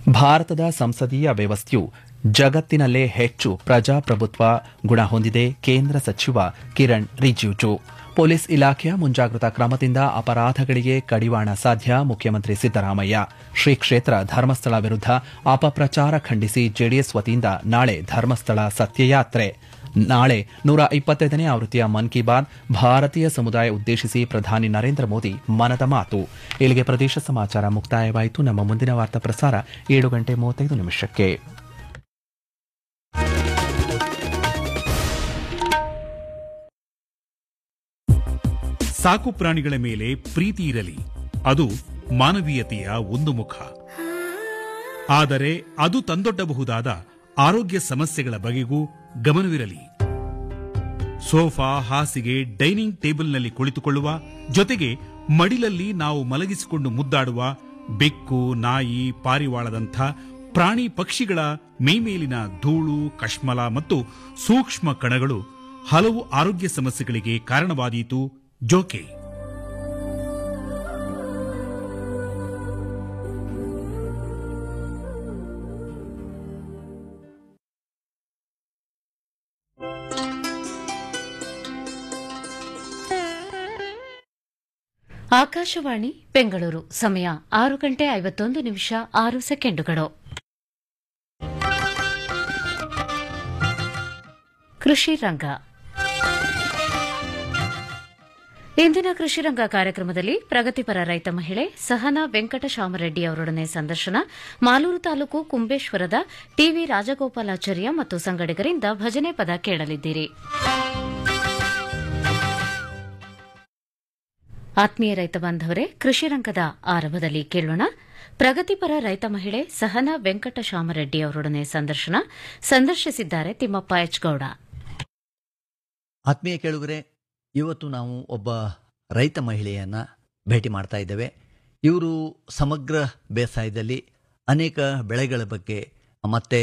ಭಾರತದ ಸಂಸದೀಯ ವ್ಯವಸ್ಥೆಯು ಜಗತ್ತಿನಲ್ಲೇ ಹೆಚ್ಚು ಪ್ರಜಾಪ್ರಭುತ್ವ ಗುಣ ಹೊಂದಿದೆ ಕೇಂದ್ರ ಸಚಿವ ಕಿರಣ್ ರಿಜಿಜು ಪೊಲೀಸ್ ಇಲಾಖೆಯ ಮುಂಜಾಗ್ರತಾ ಕ್ರಮದಿಂದ ಅಪರಾಧಗಳಿಗೆ ಕಡಿವಾಣ ಸಾಧ್ಯ ಮುಖ್ಯಮಂತ್ರಿ ಸಿದ್ದರಾಮಯ್ಯ ಶ್ರೀ ಕ್ಷೇತ್ರ ಧರ್ಮಸ್ಥಳ ವಿರುದ್ಧ ಅಪಪ್ರಚಾರ ಖಂಡಿಸಿ ಜೆಡಿಎಸ್ ವತಿಯಿಂದ ನಾಳೆ ಧರ್ಮಸ್ಥಳ ಸತ್ಯಯಾತ್ರೆ ನಾಳೆ ನೂರ ಇಪ್ಪತ್ತೈದನೇ ಆವೃತ್ತಿಯ ಮನ್ ಕಿ ಬಾತ್ ಭಾರತೀಯ ಸಮುದಾಯ ಉದ್ದೇಶಿಸಿ ಪ್ರಧಾನಿ ನರೇಂದ್ರ ಮೋದಿ ಮನದ ಮಾತು ಇಲ್ಲಿಗೆ ಪ್ರದೇಶ ಸಮಾಚಾರ ಮುಕ್ತಾಯವಾಯಿತು ನಮ್ಮ ಮುಂದಿನ ವಾರ್ತಾ ಪ್ರಸಾರ ಏಳು ಗಂಟೆ ಮೂವತ್ತೈದು ನಿಮಿಷಕ್ಕೆ ಸಾಕು ಪ್ರಾಣಿಗಳ ಮೇಲೆ ಪ್ರೀತಿ ಇರಲಿ ಅದು ಮಾನವೀಯತೆಯ ಒಂದು ಮುಖ ಆದರೆ ಅದು ತಂದೊಡ್ಡಬಹುದಾದ ಆರೋಗ್ಯ ಸಮಸ್ಯೆಗಳ ಬಗೆಗೂ ಗಮನವಿರಲಿ ಸೋಫಾ ಹಾಸಿಗೆ ಡೈನಿಂಗ್ ಟೇಬಲ್ನಲ್ಲಿ ಕುಳಿತುಕೊಳ್ಳುವ ಜೊತೆಗೆ ಮಡಿಲಲ್ಲಿ ನಾವು ಮಲಗಿಸಿಕೊಂಡು ಮುದ್ದಾಡುವ ಬೆಕ್ಕು ನಾಯಿ ಪಾರಿವಾಳದಂಥ ಪ್ರಾಣಿ ಪಕ್ಷಿಗಳ ಮೈಮೇಲಿನ ಧೂಳು ಕಶ್ಮಲ ಮತ್ತು ಸೂಕ್ಷ್ಮ ಕಣಗಳು ಹಲವು ಆರೋಗ್ಯ ಸಮಸ್ಯೆಗಳಿಗೆ ಕಾರಣವಾದೀತು ಜೋಕೆ ಆಕಾಶವಾಣಿ ಬೆಂಗಳೂರು ಸಮಯ ಆರು ಗಂಟೆ ಐವತ್ತೊಂದು ನಿಮಿಷ ಆರು ಸೆಕೆಂಡುಗಳು ಕೃಷಿ ರಂಗ ಇಂದಿನ ಕೃಷಿ ರಂಗ ಕಾರ್ಯಕ್ರಮದಲ್ಲಿ ಪ್ರಗತಿಪರ ರೈತ ಮಹಿಳೆ ಸಹನಾ ವೆಂಕಟಶಾಮರೆಡ್ಡಿ ಅವರೊಡನೆ ಸಂದರ್ಶನ ಮಾಲೂರು ತಾಲೂಕು ಕುಂಬೇಶ್ವರದ ಟಿವಿ ರಾಜಗೋಪಾಲಾಚಾರ್ಯ ಮತ್ತು ಸಂಗಡಿಗರಿಂದ ಭಜನೆ ಪದ ಕೇಳಲಿದ್ದೀರಿ ಆತ್ಮೀಯ ರೈತ ಬಾಂಧವರೇ ಕೃಷಿ ರಂಗದ ಆರಂಭದಲ್ಲಿ ಕೇಳೋಣ ಪ್ರಗತಿಪರ ರೈತ ಮಹಿಳೆ ಸಹನಾ ವೆಂಕಟಶಾಮರೆಡ್ಡಿ ಅವರೊಡನೆ ಸಂದರ್ಶನ ಸಂದರ್ಶಿಸಿದ್ದಾರೆ ತಿಮ್ಮಪ್ಪ ಎಚ್ ಗೌಡ ಆತ್ಮೀಯ ಕೇಳುಗರೆ ಇವತ್ತು ನಾವು ಒಬ್ಬ ರೈತ ಮಹಿಳೆಯನ್ನು ಭೇಟಿ ಮಾಡ್ತಾ ಇದ್ದೇವೆ ಇವರು ಸಮಗ್ರ ಬೇಸಾಯದಲ್ಲಿ ಅನೇಕ ಬೆಳೆಗಳ ಬಗ್ಗೆ ಮತ್ತು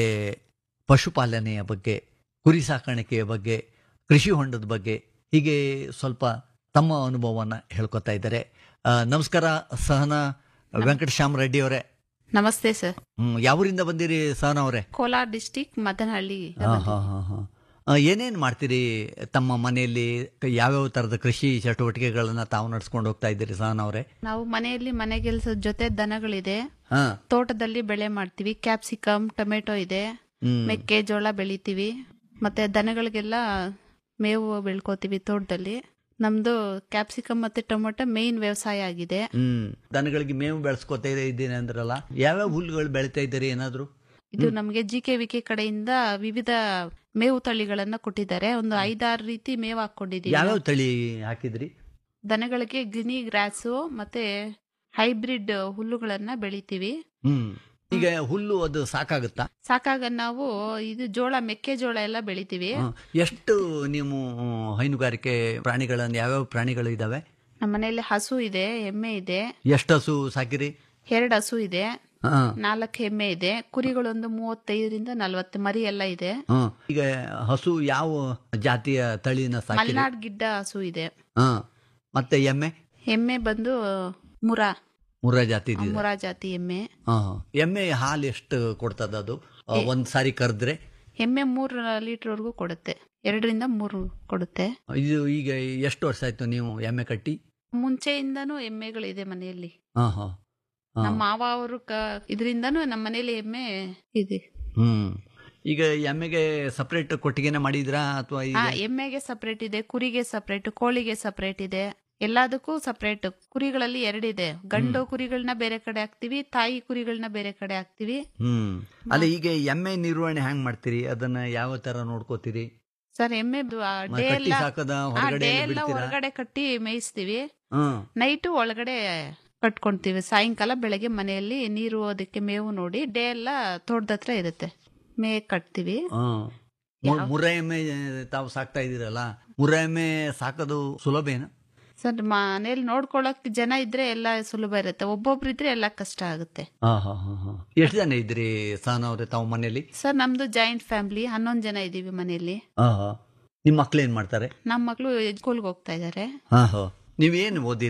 ಪಶುಪಾಲನೆಯ ಬಗ್ಗೆ ಕುರಿ ಸಾಕಾಣಿಕೆಯ ಬಗ್ಗೆ ಕೃಷಿ ಹೊಂಡದ ಬಗ್ಗೆ ಹೀಗೆ ಸ್ವಲ್ಪ ತಮ್ಮ ಅನುಭವವನ್ನು ಹೇಳ್ಕೊತಾ ಇದ್ದಾರೆ ಆ, ನಮಸ್ಕಾರ ಸಹನಾ ವೆಂಕಟಶ್ಯಾಮ ರೆಡ್ಡಿ ಅವರೇ ನಮಸ್ತೆ ಸರ್ ಹ್ಮ್, ಯಾವೂರಿಂದ ಬಂದಿರಿ ಸಹನಾ ಅವರೇ ಕೋಲಾರ ಡಿಸ್ಟಿಕ್ ಮದನಹಳ್ಳಿ ಹಾಂ ಹಾಂ ಹಾಂ ಹಾಂ ಏನೇನು ಮಾಡ್ತೀರಿ ತಮ್ಮ ಮನೆಯಲ್ಲಿ ಯಾವ್ಯಾವ ಥರದ ಕೃಷಿ ಚಟುವಟಿಕೆಗಳನ್ನು ತಾವು ನಡ್ಸ್ಕೊಂಡು ಹೋಗ್ತಾ ಇದ್ದೀರಿ ಸಹನ ಅವರೇ ನಾವು ಮನೆಯಲ್ಲಿ ಮನೆ ಕೆಲಸದ ಜೊತೆ ದನಗಳಿದೆ ಹಾಂ ತೋಟದಲ್ಲಿ ಬೆಳೆ ಮಾಡ್ತೀವಿ ಕ್ಯಾಪ್ಸಿಕಮ್ ಟೊಮೆಟೊ ಇದೆ ಮೆಕ್ಕೆಜೋಳ ಬೆಳಿತೀವಿ ಮತ್ತೆ ದನಗಳಿಗೆಲ್ಲ ಮೇವು ಬೆಳ್ಕೋತೀವಿ ತೋಟದಲ್ಲಿ ನಮ್ದು ಕ್ಯಾಪ್ಸಿಕಮ್ ಮತ್ತೆ ಟೊಮೆಟೊ ಮೇನ್ ವ್ಯವಸಾಯ ಆಗಿದೆ ಹ್ಮ್ ದನಗಳಿಗೆ ಮೇವು ಬೆಳೆಸ್ಕೊತಾ ಇದ್ದೀನಿ ಅಂದ್ರಲ್ಲ ಯಾವ್ಯಾವ ಹುಲ್ಲುಗಳು ಬೆಳಿತಾ ಇದ್ದೀರಿ ಏನಾದ್ರು ಇದು ನಮಗೆ ಜಿ ಕೆ ವಿ ಕೆ ಕಡೆಯಿಂದ ವಿವಿಧ ಮೇವು ತಳಿಗಳನ್ನ ಕೊಟ್ಟಿದ್ದಾರೆ ಒಂದು ಐದಾರು ರೀತಿ ಮೇವು ಹಾಕೊಂಡಿದೀವಿ ಯಾವ್ಯಾವ ತಳಿ ಹಾಕಿದ್ರಿ ದನಗಳಿಗೆ ಗಿನಿ ಗ್ರಾಸು ಮತ್ತೆ ಹೈಬ್ರಿಡ್ ಹುಲ್ಲುಗಳನ್ನ ಬೆಳಿತೀವಿ ಹ್ಮ್ ಈಗ ಹುಲ್ಲು ಅದು ಸಾಕಾಗುತ್ತಾ ಸಾಕಾಗ ನಾವು ಇದು ಜೋಳ ಮೆಕ್ಕೆಜೋಳ ಎಲ್ಲ ಬೆಳಿತೀವಿ ಹ್ಮ್. ಎಷ್ಟು ನೀವು ಹೈನುಗಾರಿಕೆ ಪ್ರಾಣಿಗಳನ್ನು ಯಾವ್ಯಾವ ಪ್ರಾಣಿಗಳು ಇದಾವೆ ನಮ್ಮ ಮನೆಯಲ್ಲಿ ಹಸು ಇದೆ ಎಮ್ಮೆ ಇದೆ ಎಷ್ಟು ಹಸು ಸಾಕಿರಿ ಎರಡು ಹಸು ಇದೆ ಹಾ ನಾಲ್ಕು ಎಮ್ಮೆ ಇದೆ ಕುರಿಗಳೊಂದು ಮೂವತ್ತೈದರಿಂದ ನಲ್ವತ್ತು ಮರಿ ಎಲ್ಲ ಇದೆ ಹ್ಮ್. ಈಗ ಹಸು ಯಾವ ಜಾತಿಯ ತಳಿನ ಸಾಕಿರಿ ಮಲೆನಾಡ್ ಗಿಡ್ಡ ಹಸು ಇದೆ ಹಾ ಮತ್ತೆ ಎಮ್ಮೆ ಎಮ್ಮೆ ಬಂದು ಮುರಾ ಮುರ್ರಾ ಜಾತಿ ಇದೆ ಮುರಾ ಜಾತಿ ಎಮ್ಮೆ ಹಾ ಎಮ್ಮೆ ಹಾಲು ಎಷ್ಟು ಕೊಡ್ತದ ಅದು ಆ, ಒಂದ್ ಸಾರಿ ಕರೆದ್ರೆ ಎಮ್ಮೆ ಮೂರು ಲೀಟರ್ವರೆಗೂ ಕೊಡುತ್ತೆ ಎರಡರಿಂದ ಮೂರು ಕೊಡುತ್ತೆ ಇದು ಈಗ ಎಷ್ಟು ವರ್ಷ ಆಯ್ತು ನೀವು ಎಮ್ಮೆ ಕಟ್ಟಿ ಮುಂಚೆಯಿಂದನೂ ಎಮ್ಮೆಗಳಿದೆ ಮನೆಯಲ್ಲಿ ಹಾ ಹಾ ಹಾ. ನಮ್ಮ ಮಾವ ಅವರು ಕ ಇದರಿಂದನೂ ನಮ್ಮ ಮನೇಲಿ ಎಮ್ಮೆ ಇದೆ ಹ್ಮ್ ಈಗ ಎಮ್ಮೆಗೆ ಸಪರೇಟ್ ಕೊಟ್ಟಿಗೆನೆ ಮಾಡಿದ್ರಾ ಅಥವಾ ಈಗ ಆ ಎಮ್ಮೆಗೆ ಸಪರೇಟ್ ಇದೆ ಕುರಿಗೆ ಸಪರೇಟ್ ಕೋಳಿಗೆ ಸಪರೇಟ್ ಇದೆ ಎಲ್ಲದಕ್ಕೂ ಸಪರೇಟ್ ಕುರಿಗಳಲ್ಲಿ ಎರಡಿದೆ ಗಂಡು ಕುರಿಗಳನ್ನ ಬೇರೆ ಕಡೆ ಹಾಕ್ತಿವಿ ತಾಯಿ ಕುರಿಗಳನ್ನ ಬೇರೆ ಕಡೆ ಹಾಕ್ತಿವಿ ಹ್ಮ್ ಅಲ್ಲ ಈಗ ಎಮ್ಮೆ ನಿರ್ವಹಣೆ ಹೆಂಗ್ ಮಾಡ್ತೀರಿ ಅದನ್ನ ಯಾವ ತರ ನೋಡ್ಕೋತೀರಿ ಸರ್ ಎಮ್ಮೆ ಮ- ಡೇ ಕಟ್ಟಿ ಎಲ್ಲ ಸಾಕದ ಆ, ಹೊರಗಡೆ ಡೇ ಎಲ್ಲಿ ಎಲ್ಲ ಬಿಡ್ತೀರಾ ಹೊರಗಡೆ ಕಟ್ಟಿ ಮೇಯಿಸ್ತೀವಿ ಹ್ಮ್ ನೈಟು ಒಳಗಡೆ ಕಟ್ಕೊಂತೀವಿ ಸಾಯಂಕಾಲ ಬೆಳಗ್ಗೆ ಮನೆಯಲ್ಲಿ ನೀರು ಅದಕ್ಕೆ ಮೇವು ನೋಡಿ ಡೇ ಎಲ್ಲ ತೋಟದ ಹತ್ರ ಇರುತ್ತೆ ಮೇ ಕಟ್ತೀವಿ ಹ್ಮ್ ಮು- ಮುರ್ರಾ ಎಮ್ಮೆ ತಾವು ಸಾಕ್ತಾ ಇದೀರಲ್ಲ ಮುರ್ರಾ ಎಮ್ಮೆ ಸಾಕೋದು ಸುಲಭ ಏನು ಸರ್ ಮನೇಲಿ ನೋಡ್ಕೊಳಕ್ ಜನ ಇದ್ರೆ ಎಲ್ಲ ಸುಲಭ ಇರುತ್ತೆ ಒಬ್ಬೊಬ್ರು ಇದ್ರೆ ಎಲ್ಲ ಕಷ್ಟ ಆಗುತ್ತೆ ಹಾ ಹಾ ಹಾ ಹಾ ಎಷ್ಟು ಜನ ಇದ್ರಿ ಸಹನ ಅವ್ರೆ ತಾವು ಮನೇಲಿ ಸರ್ ನಮ್ದು ಜಾಯಿಂಟ್ ಫ್ಯಾಮಿಲಿ ಹನ್ನೊಂದು ಜನ ಇದೀವಿ ಮನೆಯಲ್ಲಿ ಹಾ ಹಾ ನಿಮ್ಮ ಮಕ್ಳು ಏನ್ ಮಾಡ್ತಾರೆ ನಮ್ಮ ಮಕ್ಕಳು ಸ್ಕೂಲ್ಗೆ ಹೋಗ್ತಾ ಇದ್ದಾರೆ ಹಾ ಹಾ ನೀವೇನು ಓದಿರಿ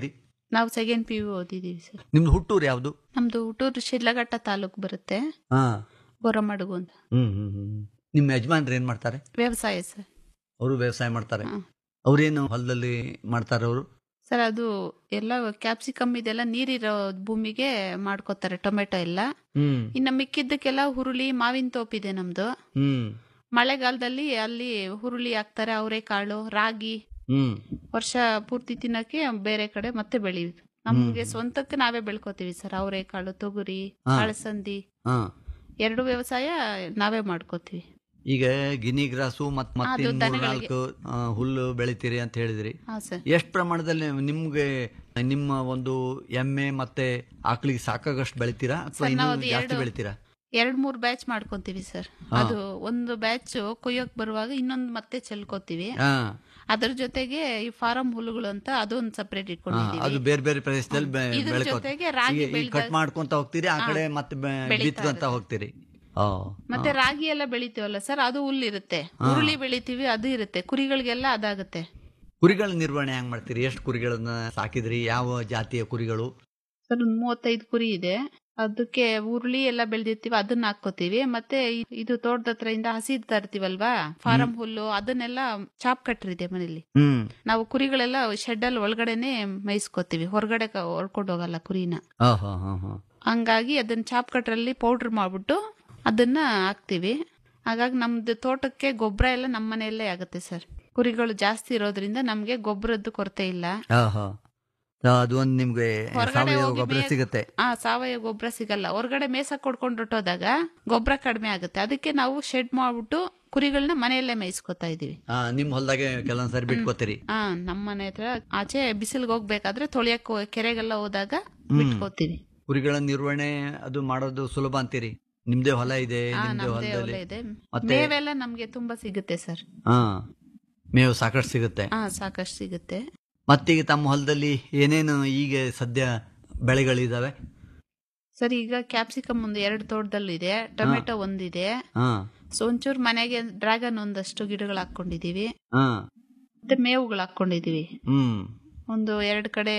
ನಾವು ಸೆಕೆಂಡ್ ಪಿ ಯು ಓದಿದೀವಿ ಸರ್ ನಿಮ್ದು ಹುಟ್ಟೂರು ಯಾವುದು ನಮ್ದು ಹುಟ್ಟೂರು ಶಿಡ್ಲಘಟ್ಟ ತಾಲೂಕು ಬರುತ್ತೆ ಹಾ ಗೊರಮಡುಗು ಅಂತ ಹ್ಮ್ ಹ್ಮ್ ಹ್ಮ್ ನಿಮ್ಮ ಯಜಮಾನ್ರು ಏನ್ ಮಾಡ್ತಾರೆ ವ್ಯವಸಾಯ ಸರ್ ಅವರು ವ್ಯವಸಾಯ ಮಾಡ್ತಾರೆ ಹಾ. ಅವ್ರೇನು ಹೊಲದಲ್ಲಿ ಮಾಡ್ತಾರೆ ಅವರು ಸರ್ ಅದು ಎಲ್ಲ ಕ್ಯಾಪ್ಸಿಕಮ್ ಇದೆಲ್ಲ ನೀರಿರೋ ಭೂಮಿಗೆ ಮಾಡ್ಕೋತಾರೆ ಟೊಮೆಟೊ ಎಲ್ಲ ಹ್ಮ್ ಇನ್ನು ಮಿಕ್ಕಿದ್ದಕ್ಕೆಲ್ಲ ಹುರುಳಿ ಮಾವಿನ ತೋಪಿದೆ ನಮ್ದು ಹ್ಮ್ ಮಳೆಗಾಲದಲ್ಲಿ ಅಲ್ಲಿ ಹುರುಳಿ ಹಾಕ್ತಾರೆ ಅವರೆಕಾಳು ರಾಗಿ ಹ್ಮ್ ವರ್ಷ ಪೂರ್ತಿ ತಿನ್ನಕ್ಕೆ ಬೇರೆ ಕಡೆ ಮತ್ತೆ ಬೆಳೆಯುದು ನಮ್ಗೆ ಸ್ವಂತಕ್ಕೆ ನಾವೇ ಬೆಳ್ಕೋತೀವಿ ಸರ್ ಅವರೆಕಾಳು ತೊಗರಿ ಹಾ. ಅಳಸಂದಿ ಹಾ ಎರಡು ವ್ಯವಸಾಯ ನಾವೇ ಮಾಡ್ಕೋತೀವಿ ಈಗ ಗಿನಿ ಗ್ರಾಸು ಮತ್ ಮತ್ತೆ ಅದು ಮೂರ್ ದನಗಳಿಗೆ. ನಾಲ್ಕು ಆ, ಹುಲ್ಲು ಬೆಳಿತೀರಿ ಅಂತ ಹೇಳಿದ್ರಿ ಹಾ ಸರ್ ಎಷ್ಟು ಪ್ರಮಾಣದಲ್ಲಿ ನಿಮ್ಗೆ ನಿಮ್ಮ ಒಂದು ಎಮ್ಮೆ ಮತ್ತೆ ಆಕಳಿಗೆ ಸಾಕಾಗಷ್ಟು ಬೆಳಿತೀರಾ ಅಥವಾ ಸರ್, ಇನ್ನೂ ನಾವು ಅದು ಜಾಸ್ತಿ ಎರಡು- ಬೆಳಿತೀರಾ ಎರಡ್ ಮೂರ್ ಬ್ಯಾಚ್ ಮಾಡ್ಕೊಂತೀವಿ ಸರ್ ಹಾ. ಅದು ಒಂದು ಬ್ಯಾಚ್ ಕೊಯ್ಯಕ್ ಬರುವಾಗ ಇನ್ನೊಂದು ಮತ್ತೆ ಚೆಲ್ಕೋತೀವಿ ಹಾ ಅದ್ರ ಜೊತೆಗೆ ಈ ಫಾರಂ ಹುಲ್ಲುಗಳು ಅಂತ ಅದೊಂದು ಸಪರೇಟ್ ಹಾ, ಅದು ಇಟ್ಕೊಂಡಿದೀವಿ ಬೇರೆ ಬೇರೆ ಪ್ರದೇಶದಲ್ಲಿ ಬೆ- ಇದ್ರ ಬೆಳ್ಕೊ- ಜೊತೆಗೆ ರಾಗಿ ಈಗ- ಈಗ ಬೆಳ್ದ- ಕಟ್ ಮಾಡ್ಕೊಂತ ಹೋಗ್ತೀರಿ ಆ ಹಾ. ಕಡೆ ಮತ್ತೆ ಬೆ- ಬೆಳೀತಾ ಬಿತ್ಕೊಂತ ಇರುತ್ತೆ. ಹೋಗ್ತೀರಿ ಓ ಮತ್ತೆ ರಾಗಿ ಎಲ್ಲ ಬೆಳಿತೀವಲ್ಲ ಸರ್ ಅದು ಹುಲ್ಲಿರುತ್ತೆ ಹುರುಳಿ ಬೆಳಿತೀವಿ ಅದು ಇರುತ್ತೆ ಕುರಿಗಳಿಗೆಲ್ಲ ಅದಾಗುತ್ತೆ ಕುರಿಗಳ ನಿರ್ವಹಣೆ ಹೆಂಗ್ ಮಾಡ್ತೀರಿ ಎಷ್ಟು ಕುರಿಗಳನ್ನ ಸಾಕಿದ್ರಿ ಯಾವ ಜಾತಿಯ ಕುರಿಗಳು ಸರ್ ಒಂದು ಮೂವತ್ತೈದು ಕುರಿ ಇದೆ ಅದಕ್ಕೆ ಉರುಳಿ ಎಲ್ಲ ಬೆಳೆದಿರ್ತೀವಿ ಅದನ್ನ ಹಾಕೋತೀವಿ ಮತ್ತೆ ಇ- ಇದು ತೋಟದ ಹತ್ರ ಇಂದ ಹಸಿ ತರ್ತೀವಲ್ವಾ ಫಾರಂ ಹುಲ್ಲು ಅದನ್ನೆಲ್ಲ ಚಾಪ್ ಕಟ್ಟರಿದೆ ಮನೇಲಿ ಹ್ಮ್ ನಾವು ಕುರಿಗಳೆಲ್ಲ ಶೆಡ್ ಅಲ್ಲಿ ಒಳಗಡೆನೆ ಮೇಯಿಸ್ಕೋತೀವಿ ಹೊರಗಡೆ ಹೊಡ್ಕೊಂಡು ಹೋಗಲ್ಲ ಕುರಿನ ಹಾ ಹಾ ಹಾ ಹಾ ಹಂಗಾಗಿ ಅದನ್ನ ಚಾಪ್ ಕಟ್ರಲ್ಲಿ ಪೌಡ್ರ್ ಮಾಡ್ಬಿಟ್ಟು ಅದನ್ನ ಹಾಕ್ತಿವಿ ಹಾಗಾಗಿ ನಮ್ದು ತೋಟಕ್ಕೆ ಗೊಬ್ಬರ ಎಲ್ಲ ನಮ್ಮ ಮನೆಯಲ್ಲೇ ಆಗುತ್ತೆ ಸರ್ ಕುರಿಗಳು ಜಾಸ್ತಿ ಇರೋದ್ರಿಂದ ನಮ್ಗೆ ಗೊಬ್ಬರದ್ದು ಕೊರತೆ ಇಲ್ಲ ಹಾ ಹಾ ಆ, ಅದು ಒಂದು ನಿಮ್ಗೆ ಹೊರಗಡೆ ಸಾವಯವ ಹೋಗಿ ಗೊಬ್ಬರ ಮೇಯಕ್- ಸಿಗುತ್ತೆ ಆ ಸಾವಯವ ಗೊಬ್ಬರ ಸಿಗಲ್ಲ ಹೊರಗಡೆ ಮೇಸಕ್ ಕೊಡ್ಕೊಂಡು ಹೊಟ್ಟೋದಾಗ ಗೊಬ್ಬರ ಕಡಿಮೆ ಆಗುತ್ತೆ ಅದಕ್ಕೆ ನಾವು ಶೆಡ್ ಮಾಡ್ಬಿಟ್ಟು ಕುರಿಗಳನ್ನ ಮನೆಯಲ್ಲೇ ಮೇಯಿಸ್ಕೊತಾ ಇದೀವಿ ಆ, ನಿಮ್ ಹೊಲದಾಗೆ ಕೆಲವೊಂದ್ಸರಿ ಬಿಟ್ಕೋತೀರಿ ಆ ನಮ್ಮ ಮನೆ ಹತ್ರ ಆಚೆ ಬಿಸಿಲ್ಗೆ ಹೋಗ್ಬೇಕಾದ್ರೆ ತೊಳೆಯಕ್ ಹೋ- ಕೆರೆಗೆಲ್ಲ ಹೋದಾಗ ಬಿಟ್ಕೋತೀವಿ ಕುರಿಗಳ ನಿರ್ವಹಣೆ ಅದು ಮಾಡೋದು ಸುಲಭ ಅಂತೀರಿ ನಿಮ್ದೇ ಹೊಲ ಇದೆ ಆ ನಿಮ್ದೇ ನಮ್ದೇ ಹೊಲ ಹೊಲದಲ್ಲಿ ಇದೆ ಮತ್ತೆ- ಮೇವೆಲ್ಲ ನಮ್ಗೆ ತುಂಬಾ ಸಿಗುತ್ತೆ ಸರ್ ಹಾ ಮೇವು ಸಾಕಷ್ಟು ಸಿಗುತ್ತೆ ಹಾ ಸಾಕಷ್ಟು ಸಿಗುತ್ತೆ ಮತ್ತೀಗ ತಮ್ಮ ಹೊಲದಲ್ಲಿ ಏನೇನು ಈಗ ಸದ್ಯ ಬೆಳೆಗಳಿದಾವೆ ಸರ್ ಈಗ ಕ್ಯಾಪ್ಸಿಕಮ್ ಒಂದು ಎರಡು ತೋಟದಲ್ಲೂ ಇದೆ ಟೊಮೆಟೊ ಒಂದಿದೆ ಹಾ ಸೊ ಒಂಚೂರು ಮನೆಗೆ ಡ್ರ್ಯಾಗನ್ ಒಂದಷ್ಟು ಗಿಡಗಳು ಹಾಕೊಂಡಿದೀವಿ ಹಾ ಮತ್ತೆ ಮೇವುಗಳು ಹಾಕೊಂಡಿದೀವಿ ಹ್ಮ್ ಒಂದು ಎರಡು ಕಡೆ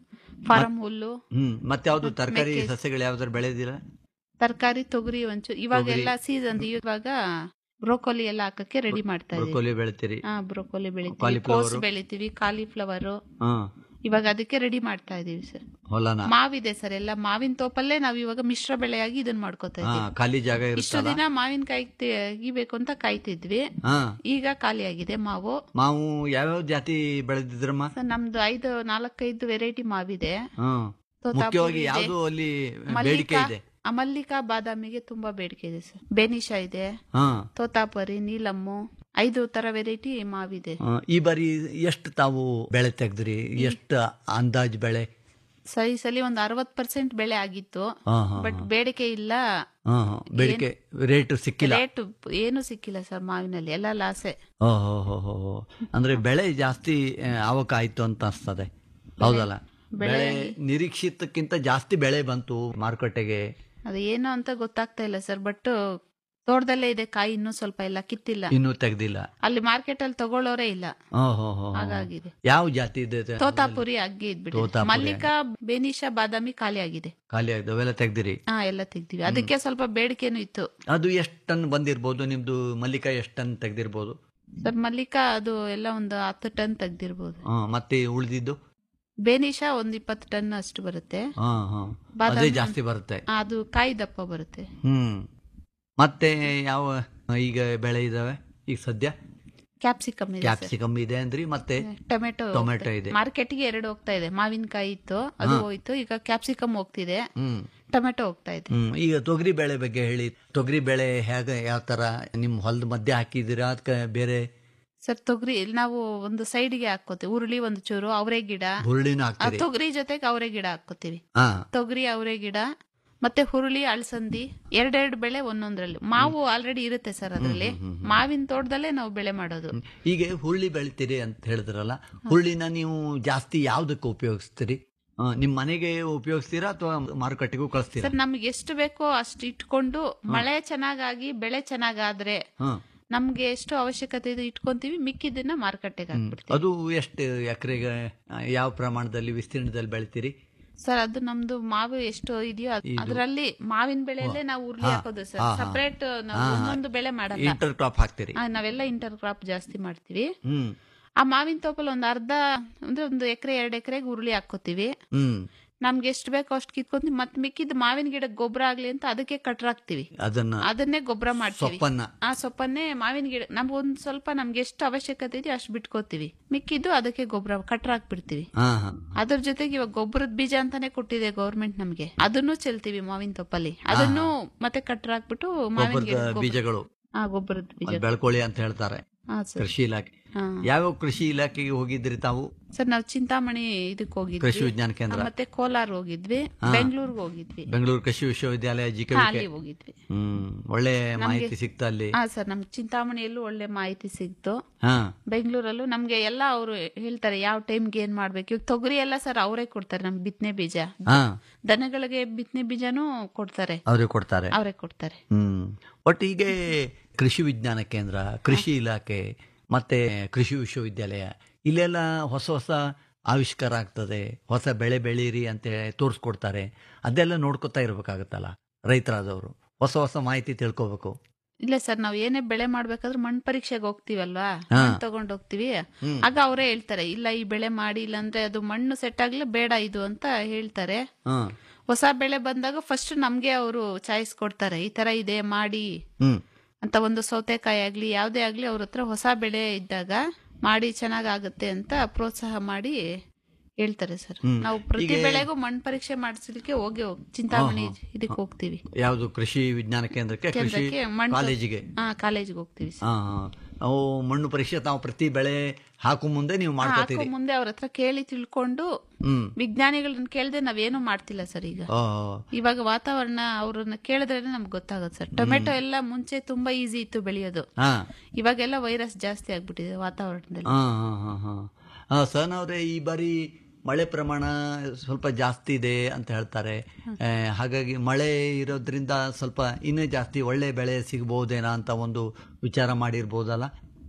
ಫಾರಂ ಹುಲ್ಲು ಹ್ಮ್ ಮತ್ತೆ ಯಾವ್ದು ತರಕಾರಿ ಮೆಕ್ಕೆ- ಸಸ್ಯಗಳು ಯಾವ್ದಾರು ಬೆಳೆದಿಲ್ಲ ತರಕಾರಿ ತೊಗರಿ ಒಂಚೂರು ಇವಾಗೆಲ್ಲ ಸೀಸನ್ ಇವಾಗ ಬ್ರೋಕೋಲಿ ಎಲ್ಲ ಹಾಕಕ್ಕೆ ರೆಡಿ ಮಾಡ್ತಾ ಇದೀವಿ ಬ್ರೊಕೊಲಿ ಬೆಳಿತೀರಿ ಹಾ ಬ್ರೋಕೋಲಿ ಬೆಳಿತೀವಿ Cauliflower. ಕೋಸು ಬೆಳಿತೀವಿ ಕಾಲಿಫ್ಲವರ್ ಹಾ ಇವಾಗ ಅದಕ್ಕೆ ರೆಡಿ ಮಾಡ್ತಾ ಇದೀವಿ ಸರ್ ಹೊಲನ ಮಾವಿದೆ ಸರ್ ಎಲ್ಲ ಮಾವಿನ ತೋಪಲ್ಲೇ ನಾವ್ ಇವಾಗ ಮಿಶ್ರ ಬೆಳೆಯಾಗಿ ಇದನ್ನ ಮಾಡ್ಕೋತಾ ಹಾ ಇದೀವಿ ಖಾಲಿ ಜಾಗ ಇಷ್ಟು ಇರುತ್ತಲ್ಲ ದಿನ ಮಾವಿನಕಾಯಿ ತೆಗಿಬೇಕು ಅಂತ ಕಾಯ್ತಿದ್ವಿ ಹಾ ಈಗ ಖಾಲಿ ಆಗಿದೆ ಮಾವು ಮಾವು ಯಾವ್ಯಾವ ಜಾತಿ ಬೆಳೆದಿದ್ರಮ್ಮ ಸರ್ ನಮ್ದು ಐದು ನಾಲ್ಕೈದು ವೆರೈಟಿ ಮಾವಿದೆ ಹಾ ತೋತಾಪುರಿ ಮುಖ್ಯವಾಗಿ ಇದೆ. ಯಾವ್ದು ಅಲ್ಲಿ ಬೇಡಿಕೆ ಮಲ್ಲಿಕಾ ಇದೆ ಆ ಮಲ್ಲಿಕಾ ಬಾದಾಮಿಗೆ ತುಂಬಾ ಬೇಡಿಕೆ ಇದೆ ಸರ್ ಬೆನಿಶಾ ಇದೆ ಹಾ ತೋತಾಪರಿ ನೀಲಮ್ಮು ಐದು ತರ ವೆರೈಟಿ ಮಾವಿದೆ ಆ, ಈ ಬಾರಿ ಎಷ್ಟು ತಾವು ಬೆಳೆ ತೆಗ್ದ್ರಿ ಎಷ್ಟು ಅಂದಾಜ್ ಬೆಳೆ ಸರಿ ಸಲಿ ಒಂದು ಅರವತ್ ಪರ್ಸೆಂಟ್ ಬೆಳೆ ಆಗಿತ್ತು ಹಾ ಹಾ ಬಟ್ ಬೇಡಿಕೆ ಇಲ್ಲ ಹಾ ಹಾ ಬೇಡಿಕೆ ರೇಟ್ ಸಿಕ್ಕಿಲ್ಲ ರೇಟ್ ಏನು ಸಿಕ್ಕಿಲ್ಲ ಸರ್ ಮಾವಿನಲ್ಲಿ ಎಲ್ಲ ಲಾಸೆ ಓ ಹೋ ಹೋ ಹೋ ಹೋ. ಅಂದ್ರೆ ಬೆಳೆ ಜಾಸ್ತಿ ಆ, ಆವಕ ಆಯ್ತು ಅಂತ ಅನ್ಸ್ತದೆ ಹೌದಲ್ಲ ಬೆಳೆ ನಿರೀಕ್ಷಿತಕ್ಕಿಂತ ಜಾಸ್ತಿ ಬೆಳೆ ಬಂತು ಮಾರುಕಟ್ಟೆಗೆ ಅದು ಏನು ಅಂತ ಗೊತ್ತಾಗ್ತಾ ಇಲ್ಲ ಸರ್ ಬಟ್ ತೋಟದಲ್ಲೇ ಇದೆ ಕಾಯಿ ಇನ್ನೂ ಸ್ವಲ್ಪ ಇಲ್ಲ ಕಿತ್ತಿಲ್ಲ ಇನ್ನೂ ತೆಗ್ದಿಲ್ಲ ಅಲ್ಲಿ ಮಾರ್ಕೆಟ್ ಅಲ್ಲಿ ತಗೊಳ್ಳೋರೇ ಇಲ್ಲ ಓ ಹೋ ಹೋ ಹೋ. ಹಾಗಾಗಿದೆ ಯಾವ ಜಾತಿ ಇದೆ ಅದು? ತೋತಾಪುರಿ ಅಗ್ಗಿ ಇದ್ಬಿಟ್ಟು ತೋತಾಪುರಿ. ಮಲ್ಲಿಕಾ ಬೆನಿಶಾ ಬಾದಾಮಿ ಖಾಲಿ ಆಗಿದೆ ಖಾಲಿ ಆಯ್ತು ಅವೆಲ್ಲ ತೆಗ್ದಿರಿ ಹಾ ಎಲ್ಲ ತೆಗ್ದಿವಿ ಅದಕ್ಕೆ ಸ್ವಲ್ಪ ಬೇಡಿಕೆನೂ ಇತ್ತು ಅದು ಎಷ್ಟು ಟನ್ ಬಂದಿರ್ಬೋದು ನಿಮ್ದು ಮಲ್ಲಿಕ ಎಷ್ಟು ಟನ್ ತೆಗ್ದಿರ್ಬೋದು ಸರ್ ಮಲ್ಲಿಕಾ ಅದು ಎಲ್ಲ ಒಂದು ಹತ್ತು ಟನ್ ತೆಗ್ದಿರ್ಬೋದು ಹಾ ಮತ್ತೆ ಉಳಿದಿದ್ದು ಬೇನಿಶಾ ಒಂದ್ ಇಪ್ಪತ್ತು ಟನ್ ಅಷ್ಟು ಬರುತ್ತೆ ಹಾ ಹಾ ಬಾದಾಮಿ- ಅದೇ ಜಾಸ್ತಿ ಬರುತ್ತೆ ಆ, ಅದು ಕಾಯಿ ದಪ್ಪ ಬರುತ್ತೆ ಹ್ಮ್ ಮತ್ತೆ ಯಾವ ಈಗ ಬೆಳೆ ಇದಾವೆ ಈಗ ಸದ್ಯ ಕ್ಯಾಪ್ಸಿಕಮ್ ಇದೆ ಸರ್. ಕ್ಯಾಪ್ಸಿಕಮ್ ಇದೆ ಅಂದ್ರಿ ಮತ್ತೆ ಟೊಮೆಟೊ ಟೊಮೆಟೊ ಇದೆ ಮಾರ್ಕೆಟ್ಗೆ ಎರಡು ಹೋಗ್ತಾ ಇದೆ ಮಾವಿನಕಾಯಿ ಇತ್ತು ಅದು ಹೋಯ್ತು ಈಗ ಕ್ಯಾಪ್ಸಿಕಮ್ ಹೋಗ್ತಿದೆ ಹ್ಮ್ ಟೊಮೆಟೊ ಹೋಗ್ತಾ ಇದೆ ಹ್ಮ್ ಈಗ ತೊಗರಿ ಬೆಳೆ ಬಗ್ಗೆ ಹೇಳಿ ತೊಗರಿ ಬೆಳೆ ಹೇಗೆ ಯಾವ ತರ ನಿಮ್ ಹೊಲದ ಮಧ್ಯೆ ಹಾಕಿದಿರಾ ಅದಕ್ಕೆ ಬೇರೆ ಸರ್ ತೊಗರಿ ನಾವು ಒಂದು ಸೈಡ್ಗೆ ಹಾಕೋತೀವಿ ಉರುಳಿ ಒಂದು ಚೂರು ಅವರೆ ಗಿಡ ಹುರುಳಿನೂ ಆ ಹಾಕ್ತೀರಿ ತೊಗರಿ ಜೊತೆಗೆ ಅವರೆ ಗಿಡ ಹಾಕೋತೀವಿ ಹಾ ತೊಗರಿ ಅವರೆ ಗಿಡ ಮತ್ತೆ ಹುರುಳಿ ಅಳಸಂದಿ ಎರಡೆರಡು ಬೆಳೆ ಒಂದೊಂದ್ರಲ್ಲಿ ಮಾವು ಆಲ್ರೆಡಿ ಇರುತ್ತೆ ಸರ್ ಅದರಲ್ಲಿ ಮಾವಿನ ತೋಟದಲ್ಲೇ ನಾವು ಬೆಳೆ ಮಾಡೋದು ಈಗ ಹುರುಳಿ ಬೆಳಿತೀರಿ ಅಂತ ಹೇಳಿದ್ರಲ್ಲ ಹುರುಳಿನ ನೀವು ಜಾಸ್ತಿ ಯಾವ್ದಕ್ಕೆ ಉಪಯೋಗಿಸ್ತೀರಿ ಆ, ನಿಮ್ ಮನೆಗೆ ಉಪಯೋಗಿಸ್ತೀರಾ ಅಥವಾ ಮಾರುಕಟ್ಟೆಗೂ ಕಳಿಸ್ತೀರಾ ಸರ್ ನಮ್ಗೆ ಎಷ್ಟು ಬೇಕೋ ಅಷ್ಟು ಇಟ್ಕೊಂಡು ಮಳೆ ಚೆನ್ನಾಗಾಗಿ ಬೆಳೆ ಚೆನ್ನಾಗಾದ್ರೆ ಹಾ ನಮ್ಗೆ ಎಷ್ಟು ಅವಶ್ಯಕತೆ ಇದೆ ಇಟ್ಕೊಂತೀವಿ ಮಿಕ್ಕಿದ್ದನ್ನ ಮಾರುಕಟ್ಟೆಗೆ ಹಾಕ್ಬಿಡ್ತೀವಿ ಅದು ಎಷ್ಟು ಎಕರೆಗೆ ಯಾವ ಪ್ರಮಾಣದಲ್ಲಿ ವಿಸ್ತೀರ್ಣದಲ್ಲಿ ಬೆಳಿತೀರಿ ಸರ್ ಅದು ನಮ್ದು ಮಾವು ಎಷ್ಟು ಇದೆಯೋ ಅದರಲ್ಲಿ ಮಾವಿನ ಬೆಳೆಯಲ್ಲೇ ನಾವು ಉರ್ಲಿ ಹಾ, ಹಾಕೋದು ಸರ್ ಹಾ, ಹಾ. ಸಪರೇಟ್ ನಾವು ಹಾ, ಹಾ. ಒಂದೊಂದು ಬೆಳೆ ಮಾಡಲ್ಲ ಇಂಟರ್ ಕ್ರಾಪ್ ಹಾಕ್ತೀರಿ ಆ, ನಾವೆಲ್ಲ ಇಂಟರ್ ಕ್ರಾಪ್ ಜಾಸ್ತಿ ಮಾಡ್ತೀವಿ ಹ್ಮ್ ಆ ಮಾವಿನ ತೋಪಲ್ಲಿ ಒಂದು ಅರ್ಧ ಅಂದ್ರೆ ಒಂದು ಎಕರೆ ಎರಡು ಎಕರೆಗೆ ಉರುಳಿ ಹಾಕೋತೀವಿ ಹ್ಮ್ ನಮ್ಗೆ ಎಷ್ಟು ಬೇಕೋ ಅಷ್ಟು ಕಿತ್ಕೊಂತೀವಿ ಮತ್ತೆ ಮಿಕ್ಕಿದ ಮಾವಿನ ಗಿಡಕ್ಕೆ ಗೊಬ್ಬರ ಆಗ್ಲಿ ಅಂತ ಅದಕ್ಕೆ ಕಟ್ರಾಕ್ತಿವಿ ಅದನ್ನ ಅದನ್ನೇ ಗೊಬ್ಬರ ಮಾಡ್ತೀವಿ ಸೊಪ್ಪನ್ನ ಆ ಸೊಪ್ಪನ್ನೇ ಮಾವಿನ ಗಿಡ ನಮ್ಗೆ ಒಂದ್ ಸ್ವಲ್ಪ ನಮ್ಗೆ ಎಷ್ಟು ಅವಶ್ಯಕತೆ ಇದೆಯೋ ಅಷ್ಟು ಬಿಟ್ಕೋತೀವಿ ಮಿಕ್ಕಿದ್ದು ಅದಕ್ಕೆ ಗೊಬ್ಬರ ಕಟ್ರಾಕ್ ಬಿಡ್ತೀವಿ ಹಾ ಹಾ ಅದ್ರ ಜೊತೆಗೆ ಇವಾಗ ಗೊಬ್ಬರದ ಬೀಜ ಅಂತಾನೆ ಕೊಟ್ಟಿದೆ ಗೌರ್ಮೆಂಟ್ ನಮ್ಗೆ ಅದನ್ನು ಚೆಲ್ತೀವಿ ಮಾವಿನ ತೊಪ್ಪಲ್ಲಿ ಅದನ್ನು ಮತ್ತೆ ಕಟ್ರಾಕ್ಬಿಟ್ಟು ಮಾವಿನ ಗೊಬ್ಬರದ ಗಿಡ ಗೊಬ್ಬರ- ಬೀಜಗಳು ಆ ಗೊಬ್ಬರದ ಬೀಜ ಅದ್ ಬೆಳ್ಕೊಳ್ಳಿ ಅಂತ ಹೇಳ್ತಾರೆ ಹಾ ಸರ್ ಕೃಷಿ ಇಲಾಖೆ ಹಾ ಯಾವ್ಯಾವ ಕೃಷಿ ಇಲಾಖೆಗೆ ಹೋಗಿದ್ರಿ ತಾವು ಸರ್ ನಾವು ಚಿಂತಾಮಣಿ ಇದಕ್ಕೆ ಕೃಷಿ ಹೋಗಿದ್ವಿ ವಿಜ್ಞಾನ ಕೇಂದ್ರ ಮತ್ತೆ ಕೋಲಾರ ಹೋಗಿದ್ವಿ ಹಾ. ಬೆಂಗಳೂರಿಗೆ ಹೋಗಿದ್ವಿ ಬೆಂಗಳೂರು ಕೃಷಿ ವಿಶ್ವವಿದ್ಯಾಲಯ ಹಾ, ಜಿಕೆ ಅಲ್ಲಿ ಹೋಗಿದ್ವಿ ಹ್ಮ್ ಒಳ್ಳೆ ಮಾಹಿತಿ ಸಿಗ್ತಾ ಅಲ್ಲಿ ಹಾ ಸರ್ ನಮ್ಗೆ ಚಿಂತಾಮಣಿಯಲ್ಲೂ ಒಳ್ಳೆ ಮಾಹಿತಿ ಸಿಕ್ತು ಹಾ ಬೆಂಗಳೂರಲ್ಲೂ ನಮ್ಗೆ ಎಲ್ಲ ಅವರು ಹೇಳ್ತಾರೆ ಯಾವ ಟೈಮ್ಗೆ ಏನ್ ಮಾಡ್ಬೇಕು ಇವಾಗ ತೊಗರಿ ಎಲ್ಲ ಸರ್ ಅವರೇ ಕೊಡ್ತಾರೆ ನಮ್ಗೆ ಬಿತ್ತನೆ ಬೀಜ ಹಾ ದನಗಳಿಗೆ ಬಿತ್ತನೆ ಬೀಜನೂ ಕೊಡ್ತಾರೆ ಅವ್ರಿಗೆ ಕೊಡ್ತಾರೆ ಅವರೇ ಕೊಡ್ತಾರೆ ಹ್ಮ್ ಒಟ್ಟು ಹೀಗೆ ಕೃಷಿ ವಿಜ್ಞಾನ ಕೇಂದ್ರ ಕೃಷಿ ಇಲಾಖೆ ಮತ್ತೆ ಕೃಷಿ ವಿಶ್ವವಿದ್ಯಾಲಯ ಇಲ್ಲೆಲ್ಲ ಹೊಸ ಹೊಸ ಆವಿಷ್ಕಾರ ಆಗ್ತದೆ ಹೊಸ ಬೆಳೆ ಬೆಳೀರಿ ಅಂತ ತೋರಿಸ್ಕೊಡ್ತಾರೆ ಅದೆಲ್ಲ ನೋಡ್ಕೊತಾ ಇರ್ಬೇಕಾಗತ್ತಲ್ಲ ರೈತರಾದವರು ಹೊಸ ಹೊಸ ಮಾಹಿತಿ ತಿಳ್ಕೊಬೇಕು ಇಲ್ಲ ಸರ್ ನಾವ್ ಏನೇ ಬೆಳೆ ಮಾಡ್ಬೇಕಾದ್ರೆ ಮಣ್ಣು ಪರೀಕ್ಷೆಗೆ ಹೋಗ್ತೀವಲ್ವಾ ಹಾ. ಮಣ್ಣು ತಗೊಂಡ್ ಹೋಗ್ತಿವಿ ಹ್ಮ್. ಆಗ ಅವರೇ ಹೇಳ್ತಾರೆ ಇಲ್ಲ ಈ ಬೆಳೆ ಮಾಡಿ ಇಲ್ಲಾಂದ್ರೆ ಅದು ಮಣ್ಣು ಸೆಟ್ ಆಗ್ಲಿ ಬೇಡ ಇದು ಅಂತ ಹೇಳ್ತಾರೆ ಹ್ಮ್ ಹೊಸ ಬೆಳೆ ಬಂದಾಗ ಫಸ್ಟ್ ನಮ್ಗೆ ಅವರು ಚಾಯ್ಸ್ ಕೊಡ್ತಾರೆ ಈ ತರ ಇದೆ ಮಾಡಿ ಹ್ಮ್ ಅಂತ ಒಂದು ಸೌತೆಕಾಯಿ ಆಗ್ಲಿ ಯಾವ್ದೇ ಆಗ್ಲಿ ಅವ್ರ ಹತ್ರ ಹೊಸ ಬೆಳೆ ಇದ್ದಾಗ ಮಾಡಿ ಚೆನ್ನಾಗಾಗುತ್ತೆ ಅಂತ ಪ್ರೋತ್ಸಾಹ ಮಾಡಿ ಹೇಳ್ತಾರೆ ಸರ್ ಹ್ಮ್. ನಾವು ಪ್ರತಿ ಈಗ- ಬೆಳೆಗೂ ಮಣ್ಣು ಪರೀಕ್ಷೆ ಮಾಡಿಸ್ಲಿಕ್ಕೆ ಹೋಗಿ ಹೋಗ್- ಚಿಂತಾಮಣಿ ಇದಕ್ಕೆ ಹೋಗ್ತೀವಿ ಯಾವುದು ಕೃಷಿ ವಿಜ್ಞಾನ ಕೇಂದ್ರಕ್ಕೆ ಕೃಷಿ ಕೇಂದ್ರಕ್ಕೆ ಮಣ್ಣು ಕಾಲೇಜಿಗೆ ಹಾ ಕಾಲೇಜ್ಗೆ ಹೋಗ್ತೀವಿ ಸರ್ ಹಾ ಹಾ. ಅವು ಮಣ್ಣು ಪರೀಕ್ಷೆ ತಾವು ಪ್ರತಿ ಬೆಳೆ ಹಾಕು ಮುಂದೆ ನೀವು ಹಾಕೋ ಮಾಡ್ಕೋತೀರಿ ಮುಂದೆ ಅವ್ರ ಹತ್ರ ಕೇಳಿ ತಿಳ್ಕೊಂಡು ಹ್ಮ್ ವಿಜ್ಞಾನಿಗಳನ್ನ ಕೇಳದೆ ನಾವೇನು ಮಾಡ್ತಿಲ್ಲ ಸರ್ ಈಗ ಆ, ಇವಾಗ ವಾತಾವರಣ ಅವ್ರನ್ನ ಕೇಳಿದ್ರೇನೆ ನಮ್ಗೆ ಗೊತ್ತಾಗುತ್ತೆ ಸರ್ ಟೊಮೆಟೊ ಎಲ್ಲ ಮುಂಚೆ ತುಂಬಾ ಈಸಿ ಇತ್ತು ಬೆಳೆಯೋದು ಹಾ ಇವಾಗೆಲ್ಲ ವೈರಸ್ ಜಾಸ್ತಿ ಆಗ್ಬಿಟ್ಟಿದೆ ವಾತಾವರಣದಲ್ಲಿ ಹಾ ಹಾ ಹಾ ಹಾ ಹಾ ಸಹನ್ ಅವರೇ ಈ ಬಾರಿ ಮಳೆ ಪ್ರಮಾಣ ಸ್ವಲ್ಪ ಜಾಸ್ತಿ ಇದೆ ಅಂತ ಹೇಳ್ತಾರೆ ಆ, ಹಾಗಾಗಿ ಮಳೆ ಇರೋದ್ರಿಂದ ಸ್ವಲ್ಪ ಇನ್ನೂ ಜಾಸ್ತಿ ಒಳ್ಳೆ ಬೆಳೆ ಸಿಗಬಹುದೇನಾ ಅಂತ ಒಂದು ವಿಚಾರ ಮಾಡಿರ್ಬೋದಲ್ಲ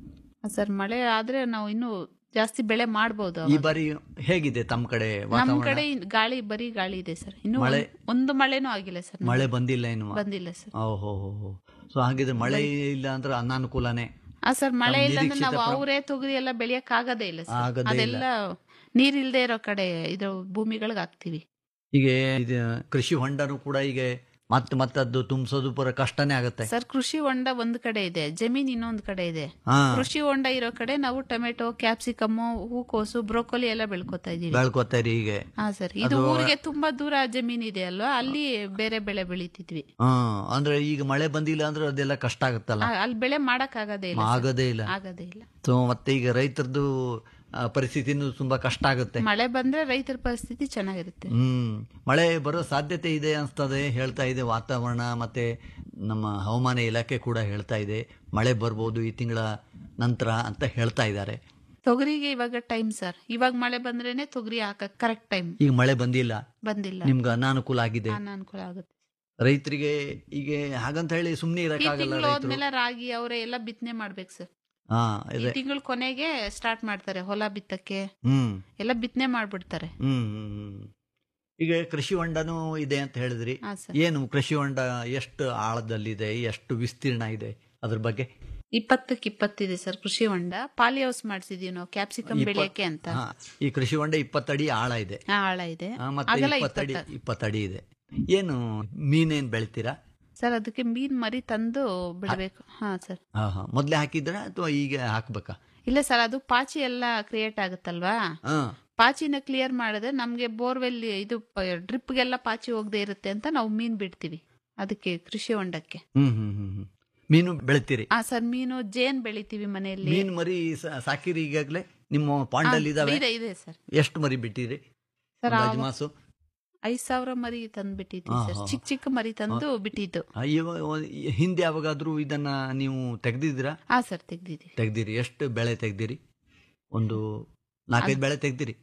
ಸರ್ ಮಳೆ ಆದ್ರೆ ನಾವು ಇನ್ನು ಜಾಸ್ತಿ ಬೆಳೆ ಮಾಡಬಹುದು ಈ ಬಾರಿ ಹೇಗಿದೆ ತಮ್ಮ ಕಡೆ ನಮ್ ವಾತಾವರಣ ಕಡೆ ಇನ್ ಗಾಳಿ ಬರೀ ಗಾಳಿ ಇದೆ ಸರ್ ಇನ್ನು ಮಳೆ? ಒಂದ್- ಒಂದು ಮಳೆನೂ ಆಗಿಲ್ಲ ಸರ್ ಮಳೆ ಬಂದಿಲ್ಲ ಇನ್ನು ಬಂದಿಲ್ಲ ಸರ್ ಓಹೋ ಸೊ ಹಾಗಿದ್ರೆ ಮಳೆ ಇಲ್ಲ ಅಂದ್ರೆ ಅನಾನುಕೂಲನೇ ಆ ಸರ್ ಮಳೆ ನಮ್ಮ ಇಲ್ಲ ಅಂದ್ರೆ ನಿರೀಕ್ಷಿತ ನಾವು ಪ್ರ- ಅವರೇ ತೊಗರಿ ಎಲ್ಲ ಬೆಳೆಯಕ್ ಆಗದೇ ಇಲ್ಲ ಸರ್ ಆಗದೇ ಇಲ್ಲ. ಅದೆಲ್ಲ ನೀರ್ ಇಲ್ದೇ ಇರೋ ಕಡೆ ಇದು ಭೂಮಿಗಳಿಗೆ ಹಾಕ್ತಿವಿ ಈಗ ಇದು ಕೃಷಿ ಹೊಂಡನು ಕೂಡ ಈಗ ಮತ್ತೆ ಮತ್ತದ್ದು ತುಂಬಿಸೋದು ಪೂರ ಕಷ್ಟನೇ ಆಗುತ್ತೆ ಸರ್ ಕೃಷಿ ಹೊಂಡ ಒಂದ್ ಕಡೆ ಇದೆ ಜಮೀನ್ ಇನ್ನೊಂದ್ ಕಡೆ ಇದೆ ಹಾ ಕೃಷಿ ಹೊಂಡ ಇರೋ ಕಡೆ ನಾವು ಟೊಮೆಟೊ ಕ್ಯಾಪ್ಸಿಕಮ್ ಹೂಕೋಸು ಬ್ರೋಕೊಲಿ ಎಲ್ಲ ಬೆಳ್ಕೊತಾ ಇದೀವಿ ಬೆಳ್ಕೊತಾರೆ ಹೀಗೆ ಹಾ ಸರ್ ಇದು ಊರಿಗೆ ತುಂಬಾ ದೂರ ಜಮೀನ್ ಇದೆ ಅಲ್ವಾ ಅಲ್ಲಿ ಬೇರೆ ಬೆಳೆ ಬೆಳಿತಿದ್ವಿ ಹಾ ಅಂದ್ರೆ ಈಗ ಮಳೆ ಬಂದಿಲ್ಲ ಅಂದ್ರೆ ಅದೆಲ್ಲ ಕಷ್ಟ ಆಗುತ್ತಲ್ಲ ಆ, ಅಲ್ಲಿ ಬೆಳೆ ಮಾಡಕ್ ಆಗದೇ ಇಲ್ಲ ಸರ್. ಆಗದೇ ಇಲ್ಲ ಆಗದೇ ಇಲ್ಲ ಸೊ ಮತ್ತೆ ಈಗ ರೈತರದ್ದು ಆ, ಪರಿಸ್ಥಿತಿನೂ ತುಂಬಾ ಕಷ್ಟ ಆಗುತ್ತೆ ಮಳೆ ಬಂದ್ರೆ ರೈತರ ಪರಿಸ್ಥಿತಿ ಚೆನ್ನಾಗಿರುತ್ತೆ ಹ್ಮ್ ಮಳೆ ಬರೋ ಸಾಧ್ಯತೆ ಇದೆ ಅನ್ಸ್ತದೆ ಹೇಳ್ತಾ ಇದೆ ವಾತಾವರಣ ಮತ್ತೆ ನಮ್ಮ ಹವಾಮಾನ ಇಲಾಖೆ ಕೂಡ ಹೇಳ್ತಾ ಇದೆ ಮಳೆ ಬರ್ಬೋದು ಈ ತಿಂಗಳ ನಂತರ ಅಂತ ಹೇಳ್ತಾ ಇದ್ದಾರೆ ತೊಗರಿಗೆ ಇವಾಗ ಟೈಮ್ ಸರ್ ಇವಾಗ ಮಳೆ ಬಂದ್ರೇನೆ ತೊಗರಿ ಹಾಕಕ್ ಕರೆಕ್ಟ್ ಟೈಮ್ ಈಗ ಮಳೆ ಬಂದಿಲ್ಲ ಬಂದಿಲ್ಲ ನಿಮ್ಗೆ ಅನಾನುಕೂಲ ಆಗಿದೆ ಅನಾನುಕೂಲ ಆಗುತ್ತೆ ರೈತರಿಗೆ ಈಗ ಹಾಗಂತ ಹೇಳಿ ಸುಮ್ನೆ ಈ ಇರಕ್ಕಾಗಲ್ಲ ತಿಂಗಳು ರೈತರು ಹೋದ್ಮೇಲೆ ರಾಗಿ ಅವರೇ ಎಲ್ಲ ಬಿತ್ತನೆ ಮಾಡ್ಬೇಕು ಸರ್ ಹಾ ಈ ಇದೆ ತಿಂಗಳ ಕೊನೆಗೆ ಸ್ಟಾರ್ಟ್ ಮಾಡ್ತಾರೆ ಹೊಲ ಬಿತ್ತಕ್ಕೆ ಹ್ಮ್ ಎಲ್ಲ ಬಿತ್ತನೆ ಮಾಡ್ಬಿಡ್ತಾರೆ ಹ್ಮ್ ಹ್ಮ್, ಹ್ಮ್. ಈಗ ಕೃಷಿ ಹೊಂಡನೂ ಇದೆ ಅಂತ ಹೇಳಿದ್ರಿ ಹಾ ಸರ್ ಏನು ಕೃಷಿ ಹೊಂಡ ಎಷ್ಟು ಆಳದಲ್ಲಿದೆ ಎಷ್ಟು ವಿಸ್ತೀರ್ಣ ಇದೆ ಅದ್ರ ಬಗ್ಗೆ ಇಪ್ಪತ್ತಕ್ಕೆ ಇಪ್ಪತ್ತಿದೆ ಸರ್ ಕೃಷಿ ಹೊಂಡ ಪಾಲಿ ಹೌಸ್ ಮಾಡ್ಸಿದೀವಿ ನಾವು ಕ್ಯಾಪ್ಸಿಕಮ್ ಇಪ್ಪ- ಬೆಳೆಯಕ್ಕೆ ಅಂತ ಹಾ, ಈ ಕೃಷಿ ಹೊಂಡ ಇಪ್ಪತ್ತಡಿ ಆಳ ಇದೆ ಆ, ಆಳ ಇದೆ ಆ, ಮತ್ತೆ ಆಗಲ್ಲ ಇಪ್ಪತ್ತಡಿ ಇಪ್ಪತ್ತ ಇಪ್ಪತ್ತಡಿ ಇದೆ ಏನು ಮೀನೇನ್ ಬೆಳಿತೀರಾ ಸರ್ ಅದಕ್ಕೆ ಮೀನ್ ಮರಿ ತಂದು ಬಿಡಬೇಕು ಹಾ ಸರ್ ಹಾ ಹಾ ಮೊದ್ಲೇ ಹಾಕಿದ್ರ ಅಥವಾ ಈಗ ಹಾಕ್ಬೇಕಾ ಇಲ್ಲ ಸರ್ ಅದು ಪಾಚಿ ಎಲ್ಲ ಕ್ರಿಯೇಟ್ ಆಗುತ್ತಲ್ವಾ ಹಾ ಪಾಚಿನ ಕ್ಲಿಯರ್ ಮಾಡಿದ್ರೆ ನಮ್ಗೆ ಬೋರ್ವೆಲ್ ಇದು ಡ್ರಿಪ್ಗೆಲ್ಲ ಪಾಚಿ ಹೋಗದೆ ಇರುತ್ತೆ ಅಂತ ನಾವು ಮೀನ್ ಬಿಡ್ತೀವಿ ಅದಕ್ಕೆ ಕೃಷಿ ಹೊಂಡಕ್ಕೆ ಹ್ಮ್ ಹ್ಮ್ ಹ್ಮ್ ಹ್ಮ್ ಮೀನು ಬೆಳಿತೀರಿ ಆ ಸರ್ ಮೀನು ಜೇನ್ ಬೆಳಿತೀವಿ ಮನೆಯಲ್ಲಿ ಮೀನ್ ಮರಿ ಸಾ- ಸಾಕಿರಿ ಈಗಾಗ್ಲೇ ನಿಮ್ಮ ಪಾಂಡಲ್ಲಿ ಇದಾವೆ ಇದೆ ಇದೆ ಸರ್ ಎಷ್ಟು ಮರಿ ಬಿಟ್ಟಿರಿ ಸರ್ ಒಂದು ಆ- ಅಜ್ಮಾಸು ಐದ್ ಸಾವಿರ ಮರಿ ತಂದು ಬಿಟ್ಟಿದ್ವಿ ಹಾ, ಸರ್ ಹಾ. ಚಿಕ್ಕ ಚಿಕ್ಕ ಮರಿ ತಂದು ಬಿಟ್ಟಿದ್ದು ಆ, ಇವ- ಹಿಂದೆ ಯಾವಾಗಾದ್ರೂ ಇದನ್ನ ನೀವು ತೆಗ್ದಿದ್ದೀರಾ ಹಾ ಸರ್ ತೆಗ್ದಿದ್ವಿ ತೆಗ್ದಿರಿ ಎಷ್ಟು ಬೆಳೆ ತೆಗ್ದಿರಿ ಒಂದು ನಾಲ್ಕೈದು ಬೆಳೆ ತೆಗ್ದಿರಿ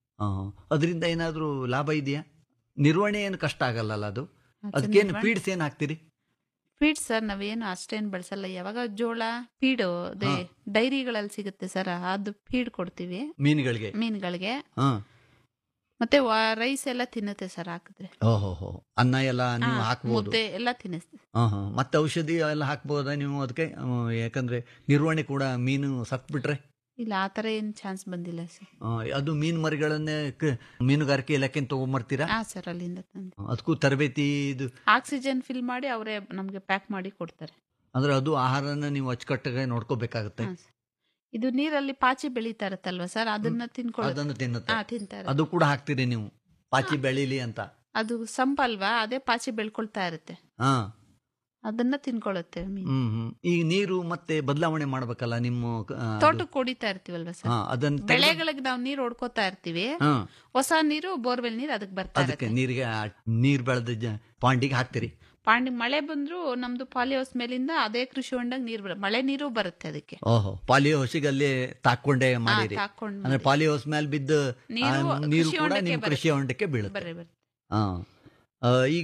ಅದರಿಂದ ಏನಾದ್ರೂ ಲಾಭ ಇದೆಯಾ ನಿರ್ವಹಣೆ ಏನು ಕಷ್ಟ ಆಗಲ್ಲಲ್ಲ ಅದು ಅದು ಅದಕ್ಕೇನು ನಿರ್ವಹಣೆ- ಫೀಡ್ಸ್ ಏನು ಹಾಕ್ತೀರಿ ಫೀಡ್ ಸರ್ ನಾವೇನು ಅಷ್ಟೇನ್ ಬಳಸಲ್ಲ ಯಾವಾಗ ಜೋಳ ಫೀಡ್ ಅದೇ ಡೈರಿಗಳಲ್ಲಿ ಸಿಗುತ್ತೆ ಸರ್ ಅದು ಫೀಡ್ ಕೊಡ್ತೀವಿ ಮೀನುಗಳಿಗೆ ಮೀನುಗಳಿಗೆ ಹಾ ಮತ್ತೆ ರೈಸ್ ಎಲ್ಲ ತಿನ್ನುತ್ತೆ ಸರ್ ಹಾಕಿದ್ರೆ ಓಹೋ ಹೋ ಅನ್ನ ಎಲ್ಲ ನೀವು ಹಾ, ಹಾಕ್ಬೋದು ಮುದ್ದೆ ಎಲ್ಲ ತಿನ್ನಿಸ್ತದೆ ಹಾ ಹಾ ಮತ್ತೆ ಔಷಧಿ ಎಲ್ಲ ಹಾಕ್ಬೋದಾ ನೀವು ಅದಕ್ಕೆ ಹ್ಮ್, ಯಾಕಂದ್ರೆ ನಿರ್ವಹಣೆ ಕೂಡ ಮೀನು ಸತ್ ಬಿಟ್ರೆ ಇಲ್ಲ ಆ ತರ ಏನ್ ಚಾನ್ಸ್ ಬಂದಿಲ್ಲ ಸರ್ ಆ, ಅದು ಮೀನು ಮರಿಗಳನ್ನೇ ಕ- ಮೀನುಗಾರಿಕೆ ಇಲಾಖೆ ತಗೊಂಬರ್ತೀರಾ ಹಾ ಸರ್ ಅಲ್ಲಿಂದ ತಂದು ಅದಕ್ಕೂ ತರಬೇತಿ ಇದು ಆಕ್ಸಿಜನ್ ಫಿಲ್ ಮಾಡಿ ಅವರೇ ನಮ್ಗೆ ಪ್ಯಾಕ್ ಮಾಡಿ ಕೊಡ್ತಾರೆ ಅಂದ್ರೆ ಅದು ಆಹಾರನ ನೀವು ಅಚ್ಚುಕಟ್ಟಾಗಿ ನೋಡ್ಕೋಬೇಕಾಗತ್ತೆ ಹಾ, sir. ಇದು ನೀರಲ್ಲಿ ಪಾಚಿ ಬೆಳೀತಾ ಇರತ್ತಲ್ವಾ ಸರ್ ಅದನ್ನ ತಿನ್ಕೊಳ್ಳೋದು ಅದನ್ನು ತಿನ್ನುತ್ತೆ ಹಾ ತಿಂತಾರೆ ಅದು ಕೂಡ ಹಾಕ್ತೀರಿ ನೀವು ಪಾಚಿ ಬೆಳೀಲಿ ಅಂತ ಅದು ಸಂಪಲ್ವಾ ಅದೇ ಪಾಚಿ ಬೆಳ್ಕೊಳ್ತಾ ಇರುತ್ತೆ ಹಾ ಅದನ್ನ ತಿನ್ಕೊಳ್ಳುತ್ತೆ ಮೀನು ಹ್ಮ್ ಹ್ಮ್ ಈ ನೀರು ಮತ್ತೆ ಬದಲಾವಣೆ ಮಾಡ್ಬೇಕಲ್ಲ ನಿಮ್ಮ ಆ, ಅದು- ತೋಟಕ್ಕೆ ಹೊಡಿತಾ ಇರ್ತೀವಲ್ವಾ ಸರ್ ಹಾ ಅದನ್ನ ತೆಗ್ದು- ಬೆಳೆಗಳಿಗೆ ನಾವು ನೀರು ಹೊಡ್ಕೋತಾ ಇರ್ತೀವಿ ಹಾ ಹೊಸ ನೀರು ಬೋರ್ವೆಲ್ ನೀರು ಅದಕ್ಕೆ ಬರ್ತಾ ಅದಕ್ಕೆ ಇರುತ್ತೆ ನೀರಿಗೆ ಆ ನೀರ್ ಬೆಳೆದ ಜ- ಪಾಂಡಿಗೆ ಹಾಕ್ತೀರಿ ಪಾಂಡಿ ಮಳೆ ಬಂದ್ರು ನಮ್ದು ಪಾಲಿ ಹೌಸ್ ಮೇಲಿಂದ ಅದೇ ಕೃಷಿ ಹೊಂಡಾಗ ನೀರು ಬರ ಮಳೆ ನೀರು ಬರುತ್ತೆ ಅದಕ್ಕೆ ಓಹೋ ಪಾಲಿ ಹೌಸಿಗೆ ಅಲ್ಲಿ ತಾಕೊಂಡೇ ಮಾಡಿರಿ ತಾಕೊಂಡ್ ಅಂದ್ರೆ ಪಾಲಿ ಹೌಸ್ ಮೇಲೆ ಬಿದ್ದು ಆ ನೀರು ನೀರು ಕೃಷಿ ಕೂಡ ಹೊಂಡಕ್ಕೆ ನಿಮ್ ಕೃಷಿ ಬರುತ್ತೆ. ಹೊಂಡಕ್ಕೆ ಬೀಳುತ್ತೆ ಬರ್ರಿ ಬರ್ರಿ ಹಾ ಆ, ಈಗ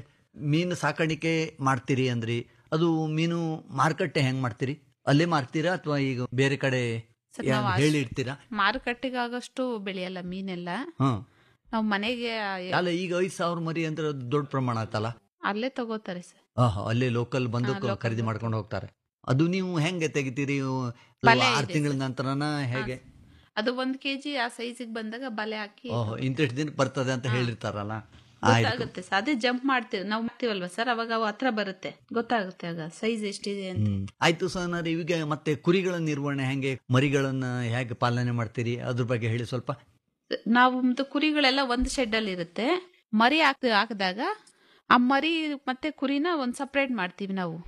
ಮೀನು ಸಾಕಾಣಿಕೆ ಮಾಡ್ತೀರಿ ಅಂದ್ರಿ ಅದು ಮೀನು ಮಾರುಕಟ್ಟೆ ಹೆಂಗ್ ಮಾಡ್ತೀರಿ ಅಲ್ಲೇ ಮಾರ್ತೀರಾ ಅಥವಾ ಈಗ ಬೇರೆ ಕಡೆ ಸರ್, ಯಾರ್ ನಾವು ಅಷ್ಟ್- ಹೇಳಿ ಇಡ್ತೀರಾ ಮಾರುಕಟ್ಟೆಗೆ ಆಗಷ್ಟು ಬೆಳೆಯಲ್ಲ ಮೀನೆಲ್ಲ ಹಾ ನಾವು ಮನೆಗೆ ಅಲ್ಲ ಈಗ ಐದ್ ಸಾವಿರ ಮರಿ ಅಂದ್ರೆ ಅದು ದೊಡ್ಡ ಪ್ರಮಾಣ ಆತಲ್ಲ ಅಲ್ಲೇ ತಗೋತಾರೆ ಸರ್ ಆಹಾ, ಅಲ್ಲೇ ಲೋಕಲ್ ಬಂದು ಹಾ, local ಖರೀದಿ ಬಂದು. ಮಾಡ್ಕೊಂಡು ಹೋಗ್ತಾರೆ ಅದು ನೀವು ಹೆಂಗೆ ತೆಗಿತೀರಿ ಬಲೆ ಆರು ಇದೆ ತಿಂಗಳ ಸರ್. ನಂತರನ ಹೇಗೆ ಅದು ಒಂದ್ ಕೆಜಿ ಆ ಸೈಜಿಗೆ ಬಂದಾಗ ಬಲೆ ಹಾಕಿ ಓಹೋ ಇಂತಿಷ್ಟು ದಿನ ಬರ್ತದೆ ಅಂತ ಹಾ. ಹೇಳಿರ್ತಾರಲ್ಲ ಆಯ್ತು ಗೊತ್ತಾಗುತ್ತೆ ಸರ್ ಅದೇ ಜಂಪ್ ಮಾಡ್ತೀವಿ ನಾವು ಮಾಡ್ತೀವಲ್ವಾ ಸರ್ ಅವಾಗ ಅವು ಹತ್ರ ಬರುತ್ತೆ ಗೊತ್ತಾಗುತ್ತೆ ಆಗ ಸೈಜ್ ಎಷ್ಟಿದೆ ಅಂತ ಹ್ಮ್ ಆಯ್ತು ಸರ್ ಈಗ ಮತ್ತೆ ಕುರಿಗಳ ನಿರ್ವಹಣೆ ಹೆಂಗೆ ಮರಿಗಳನ್ನ ಹೇಗೆ ಪಾಲನೆ ಮಾಡ್ತೀರಿ ಅದ್ರ ಬಗ್ಗೆ ಹೇಳಿ ಸ್ವಲ್ಪ ನಾವು ಕುರಿಗಳೆಲ್ಲ ಒಂದು ಶೆಡ್ ಅಲ್ಲಿ ಇರುತ್ತೆ ಮರಿ ಹಾಕ್ ಹಾಕಿದಾಗ ಆ ಮರಿ ಮತ್ತೆ ಕುರಿನ ಒಂದ್ ಸಪ್ರೇಟ್ ಮಾಡ್ತೀವಿ ನಾವು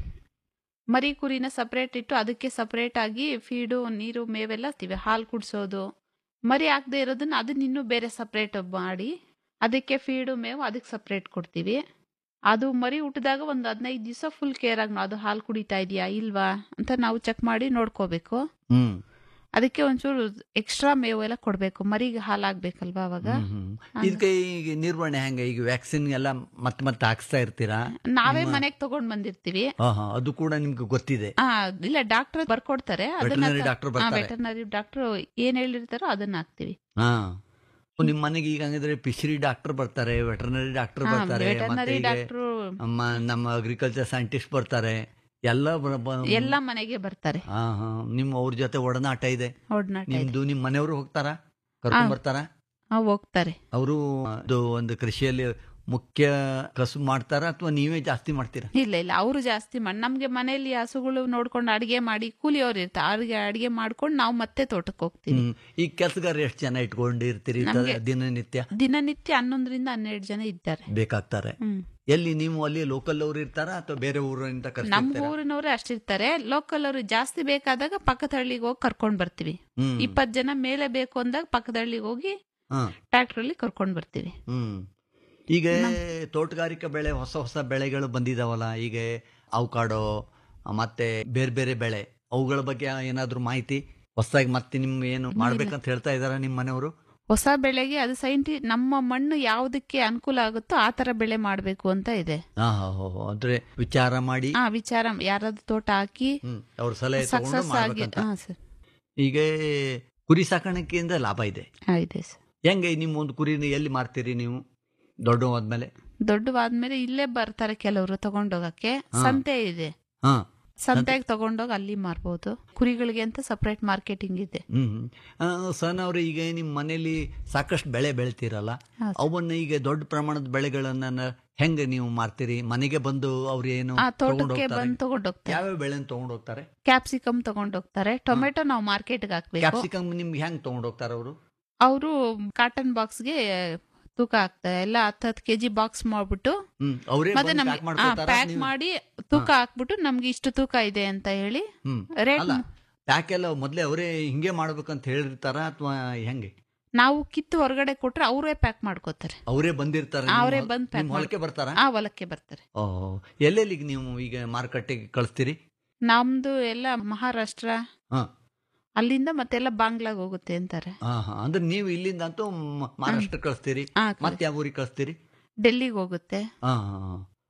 ಮರಿ ಕುರಿನ ಸಪ್ರೇಟ್ ಇಟ್ಟು ಅದಕ್ಕೆ ಸಪ್ರೇಟ್ ಆಗಿ ಫೀಡು ನೀರು ಮೇವೆಲ್ಲ ಹಾಕ್ತೀವಿ ಹಾಲು ಕುಡ್ಸೋದು ಮರಿ ಹಾಕದೆ ಇರೋದನ್ನ ಅದನ್ನ ಇನ್ನೂ ಬೇರೆ ಸಪ್ರೇಟ್ ಮಾಡಿ ಅದಕ್ಕೆ ಫೀಡು ಮೇವು ಅದಕ್ಕೆ ಸಪ್ರೇಟ್ ಕೊಡ್ತೀವಿ ಅದು ಮರಿ ಹುಟ್ಟಿದಾಗ ಒಂದು ಹದಿನೈದು ದಿವಸ ಫುಲ್ ಕೇರ್ ಆಗಿ ಅದು ಹಾಲು ಕುಡಿತಾ ಇದೆಯಾ ಇಲ್ವಾ ಅಂತ ನಾವು ಚೆಕ್ ಮಾಡಿ ನೋಡ್ಕೋಬೇಕು ಹ್ಮ್ ಅದಕ್ಕೆ ಒಂಚೂರು ಎಕ್ಸ್ಟ್ರಾ ಮೇವು ಎಲ್ಲ ಕೊಡ್ಬೇಕು ಮರಿಗೆ ಹಾಲಾಗ್ಬೇಕಲ್ವಾ ಅವಾಗ ಹ್ಮ್, ಹ್ಮ್. ಇದಕ್ಕೆ ಈಗ ನಿರ್ವಹಣೆ ಹೆಂಗೆ ಈಗ ವ್ಯಾಕ್ಸಿನ್ ಎಲ್ಲ ಮತ್ತೆ ಮತ್ತೆ ಹಾಕ್ಸ್ತಾ ಇರ್ತೀರಾ ನಾವೇ ನಿಮ್ಮ- ಮನೆಗ್ ತಗೊಂಡ್ ಬಂದಿರ್ತೀವಿ ಹಾ ಹಾ ಅದು ಕೂಡ ನಿಮ್ಗೆ ಗೊತ್ತಿದೆ ಆ ಇಲ್ಲ ಡಾಕ್ಟರ್ ಬರ್ಕೊಡ್ತಾರೆ Veterinary doctor ಬರ್ತಾರೆ. ವೆಟರ್ನರಿ ಡಾಕ್ಟರ್ ಏನ್ ಹೇಳಿರ್ತಾರೋ ಅದನ್ನ ಹಾಕ್ತಿವಿ ಹಾ ನಿಮ್ಮ ಮನೆಗೆ ಈಗ ಹಂಗಿದ್ರೆ ಫಿಶರಿ ಡಾಕ್ಟರ್ ಬರ್ತಾರೆ ವೆಟರ್ನರಿ ಡಾಕ್ಟರ್ ಬರ್ತಾರೆ ಮತ್ತೆ ವೆಟರ್ನರಿ ಈಗ ಡಾಕ್ಟರ್ ನಮ್ಮ ನಮ್ಮ ಅಗ್ರಿಕಲ್ಚರ್ ಸೈಂಟಿಸ್ಟ್ ಬರ್ತಾರೆ ಎಲ್ಲ ಬ- ಬ- ಎಲ್ಲ ಮನೆಗೆ ಬರ್ತಾರೆ ಹಾ ಹಾ ನಿಮ್ಮ ಅವ್ರ ಜೊತೆ ಒಡನಾಟ ಇದೆ ಒಡನಾಟ ಇದೆ. ನಿಮ್ದು ನಿಮ್ ಮನೆಯವರು ಹೋಗ್ತಾರಾ ಕರ್ಕೊಂಡ್ ಹಾ. ಬರ್ತಾರಾ ಆ, ಹೋಗ್ತಾರೆ ಅವರು ಅದು ಒಂದು ಕೃಷಿಯಲ್ಲಿ ಮುಖ್ಯ ಕಸುಬು ಮಾಡ್ತಾರಾ ಅಥವಾ ನೀವೇ ಜಾಸ್ತಿ ಮಾಡ್ತೀರಾ ಇಲ್ಲ ಇಲ್ಲ ಅವರು ಜಾಸ್ತಿ ಮಾಡಿ ನಮ್ಗೆ ಮನೆಯಲ್ಲಿ ಹಸುಗಳು ನೋಡ್ಕೊಂಡು ಅಡಿಗೆ ಮಾಡಿ ಕೂಲಿಯವ್ರು ಇರ್ತಾರೆ ಅವ್ರಿಗೆ ಅಡಿಗೆ ಮಾಡ್ಕೊಂಡು ನಾವು ಮತ್ತೆ ತೋಟಕ್ಕೆ ಹೋಗ್ತೀವಿ ಹ್ಮ್ ಈಗ ಕೆಲಸಗಾರ ಎಷ್ಟು ಜನ ಇಟ್ಕೊಂಡಿರ್ತೀರಿ ತ- ನಮ್ಗೆ- ದಿನನಿತ್ಯ ದಿನನಿತ್ಯ ಹನ್ನೊಂದರಿಂದ ಹನ್ನೆರಡು ಜನ ಇದ್ದಾರೆ ಬೇಕಾಗ್ತಾರೆ ಹ್ಮ್ ಎಲ್ಲಿ ನೀವು ಅಲ್ಲಿ ಲೋಕಲ್ ಅವ್ರು ಇರ್ತಾರಾ ಅಥವಾ ಬೇರೆ ಊರಿಂದ ನಮ್ಮ ಕರ್ಸಿರ್ತೀರಾ ಊರಿನವ್ರೆ ಅಷ್ಟಿರ್ತಾರೆ ಲೋಕಲ್ ಅವರು ಜಾಸ್ತಿ ಬೇಕಾದಾಗ ಪಕ್ಕದ ಹಳ್ಳಿಗೆ ಹೋಗಿ ಕರ್ಕೊಂಡ್ ಬರ್ತೀವಿ ಹ್ಮ್ ಇಪ್ಪತ್ ಜನ ಮೇಲೆ ಬೇಕು ಅಂದಾಗ ಪಕ್ಕದ ಹಳ್ಳಿಗೆ ಹೋಗಿ ಹಾ ಟ್ರ್ಯಾಕ್ಟರ್ ಅಲ್ಲಿ ಕರ್ಕೊಂಡ್ ಬರ್ತೀವಿ ಹ್ಮ್ ಈಗ ತೋಟಗಾರಿಕಾ ಬೆಳೆ ಹೊಸ ಹೊಸ ಬೆಳೆಗಳು ಬಂದಿದಾವಲ್ಲ ಈಗ ಅವಕಾಡೋ ಮತ್ತೆ ಬೇರೆ ಬೇರೆ ಬೆಳೆ ಅವುಗಳ ಬಗ್ಗೆ ಏನಾದ್ರೂ ಮಾಹಿತಿ ಹೊಸದಾಗಿ ಮತ್ತೆ ನಿಮ್ ಏನು ಮಾಡ್ಬೇಕಂತ ಹೇಳ್ತಾ ಇದಾರ ನಿಮ್ ಮನೆಯವರು ಹೊಸ ಬೆಳೆಗೆ ಅದು ಸೈಂಟಿ ನಮ್ಮ ಮಣ್ಣು ಯಾವುದಕ್ಕೆ ಅನುಕೂಲ ಆಗುತ್ತೋ ಆ ತರ ಬೆಳೆ ಮಾಡ್ಬೇಕು ಅಂತ ಇದೆ ಹಾ ಹಾ ಹೋ ಹೋ. ಅಂದ್ರೆ ವಿಚಾರ ಮಾಡಿ ಆ ವಿಚಾರ ಯಾರಾದ್ರೂ ತೋಟ ಹಾಕಿ ಹ್ಮ್ ಅವ್ರ ಸಲಹೆ ತಗೊಂಡು ಸಕ್ಸಸ್ ಆಗಿ ಮಾಡ್ಬೇಕಂತ ಹಾ ಸರ್ ಈಗ ಕುರಿ ಸಾಕಾಣಿಕೆಯಿಂದ ಲಾಭ ಇದೆ ಹಾ ಇದೆ ಸರ್ ಹೆಂಗೆ ನಿಮ್ಮ ಒಂದು ಕುರಿನ ಎಲ್ಲಿ ಮಾರ್ತೀರಿ ನೀವು ದೊಡ್ಡವಾದ್ಮೇಲೆ ದೊಡ್ಡವಾದ್ಮೇಲೆ ಇಲ್ಲೇ ಬರ್ತಾರೆ ಕೆಲವರು ತಗೊಂಡೋಗಕ್ಕೆ ಹಾ. ಸಂತೆ ಇದೆ ಹಾ ಸಂತೆಗೆ ತಗೊಂಡೋಗಿ ಅಲ್ಲಿ ಮಾರ್ಬೋದು ಕುರಿಗಳಿಗೆ ಅಂತ ಸಪರೇಟ್ ಮಾರ್ಕೆಟಿಂಗ್ ಇದೆ ಹ್ಮ್ ಸನ್ ಅವ್ರೆ ಈಗ ನಿಮ್ಮ ಮನೇಲಿ ಸಾಕಷ್ಟು ಬೆಳೆ ಬೆಳಿತೀರಲ್ಲ ಹಾ, ಸರ್. ಅವನ್ನ ಈಗ ದೊಡ್ಡ ಪ್ರಮಾಣದ ಬೆಳೆಗಳನ್ನ ಹೆಂಗೆ ನೀವು ಮಾರ್ತೀರಿ ಮನೆಗೆ ಬಂದು ಅವ್ರು ಏನು ಆ ತಗೊಂಡ್ ತೋಟಕ್ಕೆ ಹೋಗ್ತಾರೆ? ಬಂದು ತಗೊಂಡೋಗ್ತಾರೆ ಯಾವ್ಯಾವ ಬೆಳೆನ ತಗೊಂಡ್ ಹೋಗ್ತಾರೆ ಕ್ಯಾಪ್ಸಿಕಮ್ ತಗೊಂಡೋಗ್ತಾರೆ ಟೊಮೆಟೊ ನಾವು ಮಾರ್ಕೆಟ್ಗೆ ಹಾಕ್ಬೇಕು ಕ್ಯಾಪ್ಸಿಕಮ್ ನಿಮ್ಗೆ ಹೆಂಗ್ ತಗೊಂಡ್ ಹೋಗ್ತಾರೆ ಅವರು ಅವರು ಕಾಟನ್ ಬಾಕ್ಸ್ಗೆ ತೂಕ ಹಾಕ್ತಾರೆ ಎಲ್ಲ ಹತ್ತು ಹತ್ತು ಕೆಜಿ ಬಾಕ್ಸ್ ಮಾಡ್ಬಿಟ್ಟು ಹ್ಮ್ ಅವರೇ ಮತ್ತೆ ಪ್ಯಾಕ್ ನಮ್ಗೆ ಮಾಡ್ಕೊತಾರ ಪ್ಯಾಕ್ ಮಾಡಿ ತೂಕ ಹಾಕ್ಬಿಟ್ಟು ನಮ್ಗೆ ಇಷ್ಟು ತೂಕ ಇದೆ ಅಂತ ಹೇಳಿ ಹ್ಮ್ ರೇಟ್ ಅಲ್ಲ ಪ್ಯಾಕ್ ಎಲ್ಲ ಮೊದ್ಲೇ ಅವರೇ ಹಿಂಗೆ ಮಾಡ್ಬೇಕಂತ ಹೇಳಿರ್ತಾರ ಅಥವಾ ಹೆಂಗೆ ನಾವು ಕಿತ್ತು ಹೊರಗಡೆ ಕೊಟ್ರೆ ಅವರೇ ಪ್ಯಾಕ್ ಮಾಡ್ಕೋತಾರೆ ಅವರೇ ಬಂದಿರ್ತಾರ ಅವ್ರೇ ಬಂದ್ pack ನಿಮ್ ಹೊಲಕ್ಕೆ ಬರ್ತಾರ ಆ ಹೊಲಕ್ಕೆ ಬರ್ತಾರೆ ಓಹ್ ಎಲ್ಲೆಲ್ಲಿಗೆ ನೀವು ಈಗ ಮಾರುಕಟ್ಟೆಗೆ ಕಳಿಸ್ತೀರಿ ನಮ್ದು ಎಲ್ಲ ಮಹಾರಾಷ್ಟ್ರ ಹಾ ಅಲ್ಲಿಂದ ಮತ್ತೆಲ್ಲ ಬಾಂಗ್ಲಾಗ್ ಹೋಗುತ್ತೆ ಅಂತಾರೆ ಹಾ ಹಾ ಅಂದ್ರೆ ನೀವು ಇಲ್ಲಿಂದ ಅಂತೂ ಮ- ಮಹಾರಾಷ್ಟ್ರ ಕಳಿಸ್ತೀರಿ ಆ, ಮತ್ತೆ ಯಾವ ಊರಿಗೆ ಕಳಿಸ್ತೀರಿ ಡೆಲ್ಲಿಗೆ ಹೋಗುತ್ತೆ ಹಾ ಹಾ ಹಾ.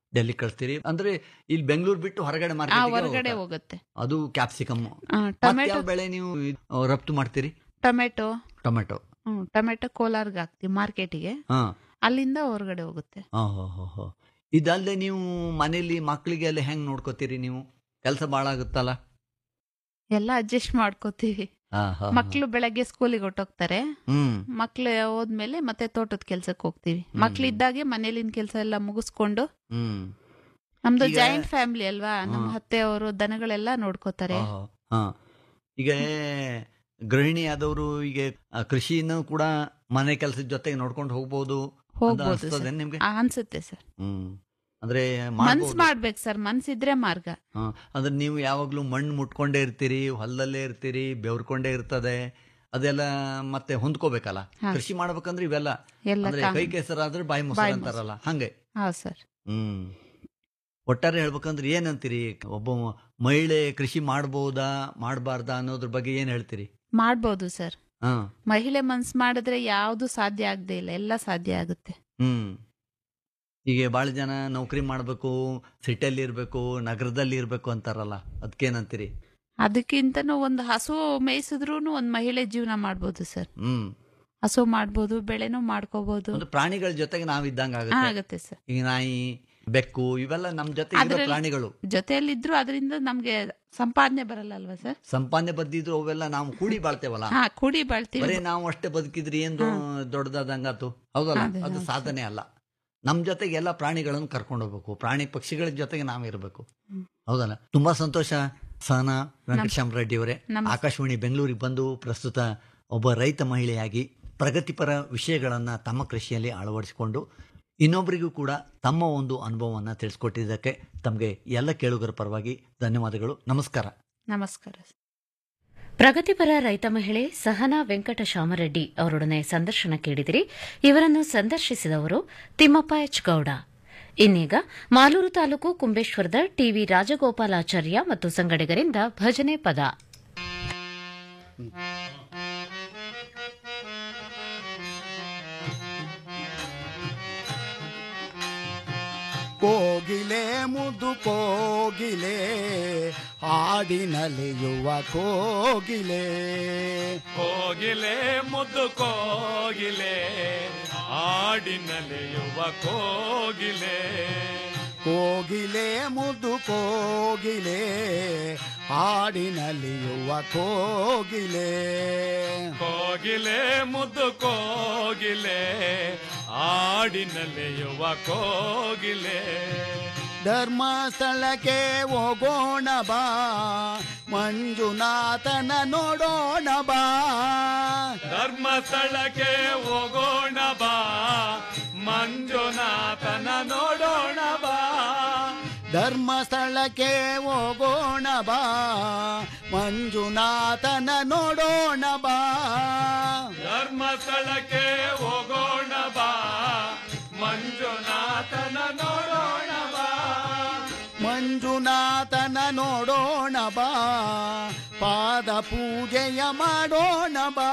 ಡೆಲ್ಲಿ ಕಳಿಸ್ತೀರಿ ಅಂದ್ರೆ ಇಲ್ಲಿ ಬೆಂಗಳೂರು ಬಿಟ್ಟು ಹೊರಗಡೆ ಆ ಮಾರ್ಕೆಟ್ ಹೊರಗಡೆ ಹೋಗುತ್ತೆ ಅದು ಕ್ಯಾಪ್ಸಿಕಮ್ ಆ, ಟೊಮೆಟೊ ಬೆಳೆ ನೀವು ಆ, ರಫ್ತು ಮಾಡ್ತೀರಿ ಟೊಮೆಟೊ ಟೊಮೆಟೊ ಹ್ಮ್ ಟೊಮೆಟೊ ಕೋಲಾರ್ಗೆ ಹಾಕ್ತಿವಿ ಮಾರ್ಕೆಟಿಗೆ ಹಾ ಅಲ್ಲಿಂದ ಹೊರಗಡೆ ಹೋಗುತ್ತೆ ಹಾ ಹೋ ಹೋ ಹೋ ಇದಲ್ಲದೆ ನೀವು ಮನೇಲಿ ಮಕ್ಕಳಿಗೆ ಎಲ್ಲ ಹೆಂಗ್ ನೋಡ್ಕೋತೀರಿ ನೀವು ಕೆಲಸ ಭಾಳ ಆಗುತ್ತಲ್ಲ ಎಲ್ಲ ಅಡ್ಜಸ್ಟ್ ಮಾಡ್ಕೋತೀವಿ ಹಾ, ಹಾ, ಹಾ. ಮಕ್ಳು ಬೆಳಗ್ಗೆ ಸ್ಕೂಲಿಗೆ ಹೊಟ್ಟೋಗ್ತಾರೆ ಹ್ಮ್ ಮಕ್ಳು ಹೋದ್ಮೇಲೆ ಮತ್ತೆ ತೋಟದ ಕೆಲ್ಸಕ್ಕೆ ಹೋಗ್ತೀವಿ ಹ್ಮ್. ಮಕ್ಳು ಇದ್ದಾಗೆ ಮನೇಲಿನ ಕೆಲಸ ಎಲ್ಲ ಮುಗಿಸ್ಕೊಂಡು ಹ್ಮ್ ನಮ್ದು ಈಗ- ಜಾಯಿಂಟ್ ಫ್ಯಾಮಿಲಿ ಅಲ್ವಾ ನಮ್ಮ ಹಾ. ಅತ್ತೆ ಅವರು ದನಗಳೆಲ್ಲ ನೋಡ್ಕೋತಾರೆ ಹಾ, ಹಾ. ಈಗ ಗೃಹಿಣಿ ಆದವರು ಈಗ ಆ, ಕೃಷಿನೂ ಕೂಡ ಮನೆ ಕೆಲಸದ ಜೊತೆಗೆ ನೋಡ್ಕೊಂಡು ಹೋಗ್ಬೋದು ಅಂತ ಹೋಗ್ಬೋದು ಅನ್ಸ್ತದೆ ಸರ್. ನಿಮ್ಗೆ ಆ, ಅನ್ಸುತ್ತೆ ಸರ್ ಹ್ಮ್ ಅಂದ್ರೆ ಮನ್ಸ್ ಮಾಡ್ಬೋದು. ಮಾಡ್ಬೇಕು ಸರ್ ಮನ್ಸಿದ್ರೆ ಮಾರ್ಗ ಹಾ, ಅಂದ್ರೆ ನೀವು ಯಾವಾಗ್ಲೂ ಮಣ್ಣು ಮುಟ್ಕೊಂಡೇ ಇರ್ತೀರಿ ಹೊಲದಲ್ಲೇ ಇರ್ತೀರಿ ಬೆವರ್ಕೊಂಡೇ ಇರ್ತದೆ ಅದೆಲ್ಲ ಮತ್ತೆ ಹೊಂದ್ಕೋಬೇಕಲ್ಲ ಹಾ. ಕೃಷಿ ಮಾಡ್ಬೇಕಂದ್ರೆ ಇವೆಲ್ಲ ಎಲ್ಲ ಅಂದ್ರೆ ಕಾಮ್- ಕೈ ಕೆಸರಾದ್ರೆ ಬಾಯಿ ಮೊಸರು ಬಾಯಿ ಅಂತಾರಲ್ಲ ಹಂಗೆ ಹಾ ಸರ್ ಹ್ಮ್ ಒಟ್ಟಾರೆ ಹೇಳ್ಬೇಕಂದ್ರೆ ಏನಂತೀರಿ ಒಬ್ಬ ಮಹಿಳೆ ಕೃಷಿ ಮಾಡ್ಬೋದಾ ಮಾಡಬಾರ್ದಾ ಅನ್ನೋದ್ರ ಬಗ್ಗೆ ಏನ್ ಹೇಳ್ತೀರಿ ಮಾಡ್ಬೋದು ಸರ್ ಹಾ ಮಹಿಳೆ ಮನ್ಸ್ ಮಾಡಿದ್ರೆ ಯಾವ್ದು ಸಾಧ್ಯ ಆಗದೆ ಇಲ್ಲ ಎಲ್ಲ ಸಾಧ್ಯ ಆಗುತ್ತೆ ಹ್ಮ್ ಈಗ ಭಾಳ ಜನ ನೌಕರಿ ಮಾಡ್ಬೇಕು ಸಿಟಿಯಲ್ಲಿ ಇರ್ಬೇಕು ನಗರದಲ್ಲಿ ಇರ್ಬೇಕು ಅಂತಾರಲ್ಲ ಅದಕ್ಕೇನಂತೀರಿ ಅದಕ್ಕಿಂತನೂ ಒಂದು ಹಸು ಮೇಯಿಸಿದ್ರು ಒಂದ್ ಮಹಿಳೆ ಜೀವನ ಮಾಡ್ಬೋದು ಸರ್ ಹ್ಮ್ ಹಸು ಮಾಡ್ಬೋದು ಬೆಳೆನೂ ಮಾಡ್ಕೋಬಹುದು ಒಂದು ಪ್ರಾಣಿಗಳ ಜೊತೆಗೆ ನಾವ್ ಇದ್ದಂಗ ಆಗುತ್ತೆ ಆಗುತ್ತೆ ಸರ್ ಈಗ ನಾಯಿ ಬೆಕ್ಕು ಇವೆಲ್ಲ ನಮ್ ಜೊತೆ ಇರೋ ಅದ್ರಲ್ಲಿ- ಪ್ರಾಣಿಗಳು ಜೊತೆಯಲ್ಲಿದ್ರು ಅದರಿಂದ ನಮ್ಗೆ ಸಂಪಾದನೆ ಬರಲ್ಲ ಅಲ್ವಾ ಸರ್ ಸಂಪಾದನೆ ಬದ್ದಿದ್ರು ಅವೆಲ್ಲ ನಾವು ಕೂಡಿ ಬಾಳ್ತೇವಲ್ಲ ಹಾ ಕೂಡಿ ಬಾಳ್ತೀವಿ ಬರೀ ನಾವು ಅಷ್ಟೇ ಬದುಕಿದ್ರಿ ಏನು ದೊಡ್ಡದಾದಂಗಾತು ಹೌದಲ್ಲ ಅದೇ, ಅದು ಹೌದು. ಸಾಧನೆ ಅಲ್ಲ ನಮ್ ಜೊತೆಗೆ ಎಲ್ಲ ಪ್ರಾಣಿಗಳನ್ನು ಕರ್ಕೊಂಡು ಹೋಗ್ಬೇಕು ಪ್ರಾಣಿ ಪಕ್ಷಿಗಳ ಜೊತೆಗೆ ನಾವು ಇರಬೇಕು ಹ್ಮ್. ಹೌದಲ್ಲ ತುಂಬಾ ಸಂತೋಷ ಸಹನಾ ವೆಂಕಟಶ್ಯಾಮ ರೆಡ್ಡಿ ಅವರೇ ನಮಸ್ತೆ. ಆಕಾಶವಾಣಿ ಬೆಂಗಳೂರಿಗೆ ಬಂದು ಪ್ರಸ್ತುತ ಒಬ್ಬ ರೈತ ಮಹಿಳೆಯಾಗಿ ಪ್ರಗತಿಪರ ವಿಷಯಗಳನ್ನ ತಮ್ಮ ಕೃಷಿಯಲ್ಲಿ ಅಳವಡಿಸಿಕೊಂಡು ಇನ್ನೊಬ್ಬರಿಗೂ ಕೂಡ ತಮ್ಮ ಒಂದು ಅನುಭವವನ್ನು ತಿಳಿಸ್ಕೊಟ್ಟಿದ್ದಕ್ಕೆ ತಮಗೆ ಎಲ್ಲ ಕೇಳುಗರ ಪರವಾಗಿ ಧನ್ಯವಾದಗಳು ನಮಸ್ಕಾರ ನಮಸ್ಕಾರ ಪ್ರಗತಿಪರ ರೈತ ಮಹಿಳೆ ಸಹನಾ ವೆಂಕಟ ಶಾಮರೆಡ್ಡಿ ಅವರೊಡನೆ ಸಂದರ್ಶನ ಕೇಳಿದಿರಿ ಇವರನ್ನು ಸಂದರ್ಶಿಸಿದವರು ತಿಮ್ಮಪ್ಪ ಎಚ್ ಗೌಡ ಇನ್ನೀಗ ಮಾಲೂರು ತಾಲೂಕು ಕುಂಬೇಶ್ವರದ ಟಿವಿ ರಾಜಗೋಪಾಲಾಚಾರ್ಯ ಮತ್ತು ಸಂಗಡಿಗರಿಂದ ಭಜನೆ ಪದ ಕೋಗಿಲೆ ಮುದ್ದು ಕೋಗಿಲೆ ಹಾಡಿನಲಿಯುವ ಕೋಗಿಲೆ ಕೋಗಿಲೆ ಮುದ್ದು ಕೋಗಿಲೆ ಹಾಡಿನಲೆಯುವ ಕೋಗಿಲೆ ಕೋಗಿಲೆ ಮುದ್ದು ಕೋಗಿಲೆ ಹಾಡಿನಲಿಯುವ ಕೋಗಿಲೆ ಕೋಗಿಲೆ ಮುದ್ದು ಕೋಗಿಲೆ ಹಾಡಿನಲೆಯುವ ಕೋಗಿಲೆ ಧರ್ಮಸ್ಥಳಕ್ಕೆ ಹೋಗೋಣ ಬಾ ಮಂಜುನಾಥನ ನೋಡೋಣ ಬಾ ಧರ್ಮಸ್ಥಳಕ್ಕೆ ಹೋಗೋಣ ಬಾ ಮಂಜುನಾಥನ ನೋಡೋಣ ಬಾ ಧರ್ಮಸ್ಥಳಕ್ಕೆ ಹೋಗೋಣ ಬಾ ಮಂಜುನಾಥನ ನೋಡೋಣ ಬಾ ಧರ್ಮಸ್ಥಳಕ್ಕೆ ಹೋಗೋಣ ಬಾ ಮಂಜುನಾಥನ ನೋಡೋಣ ಬಾ ಮಂಜುನಾಥನ ನೋಡೋಣ ಬಾ ಪಾದ ಪೂಜೆಯ ಮಾಡೋಣ ಬಾ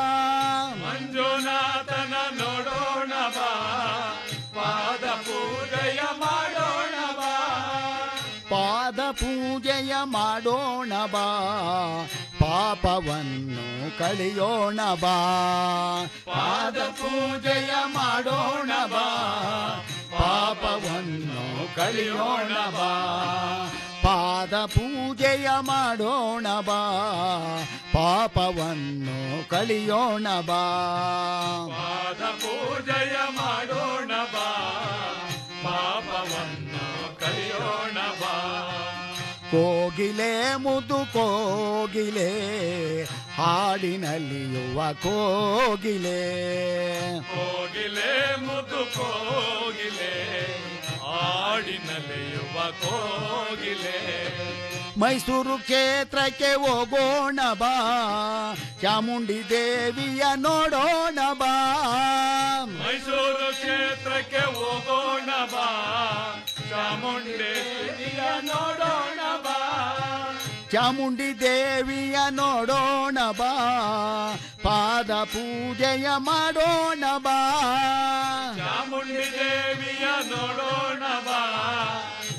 ಮಂಜುನಾಥನ ನೋಡೋಣ ಬಾ ಪಾದ ಪೂಜೆಯ ಮಾಡೋಣ ಬಾ ಪಾದ ಪೂಜೆಯ ಮಾಡೋಣ ಬಾ ಪಾಪವನ್ನು ಕಳೆಯೋಣ ಬಾ ಪಾದ ಪೂಜೆಯ ಮಾಡೋಣ ಬಾ ಪಾಪವನ್ನು ಕಳೆಯೋಣ ಬಾ ಪಾದ ಪೂಜೆಯ ಮಾಡೋಣ ಬಾ ಪಾಪವನ್ನು ಕಳೆಯೋಣ ಬಾ ಪಾದ ಪೂಜೆಯ ಮಾಡೋಣ ಬಾ ಪಾಪವನ್ನು ಕಲಿಯೋಣ ಬಾ ಕೋಗಿಲೆ ಮುದು ಕೋಗಿಲೆ ಹಾಡಿನಲ್ಲಿಯುವ ಕೋಗಿಲೆ ಕೋಗಿಲೆ ಮುದು ಕೋಗಿಲೆ ಹಾಡಿನಲೆಯುವ ಕೋಗಿಲೆ ಮೈಸೂರು ಕ್ಷೇತ್ರಕ್ಕೆ ಹೋಗೋಣ ಬಾ ಚಾಮುಂಡಿ ದೇವಿಯ ನೋಡೋಣ ಬಾ ಮೈಸೂರು ಕ್ಷೇತ್ರಕ್ಕೆ ಹೋಗೋಣ ಬಾ ಚಾಮುಂಡೇಶ್ವರಿಯ ನೋಡೋಣ ಬಾ ಚಾಮುಂಡಿ ದೇವಿಯ ನೋಡೋಣ ಬಾ ಪಾದ ಪೂಜೆಯ ಮಾಡೋಣ ಬಾ ಚಾಮುಂಡಿ ದೇವಿಯ ನೋಡೋಣ ಬಾ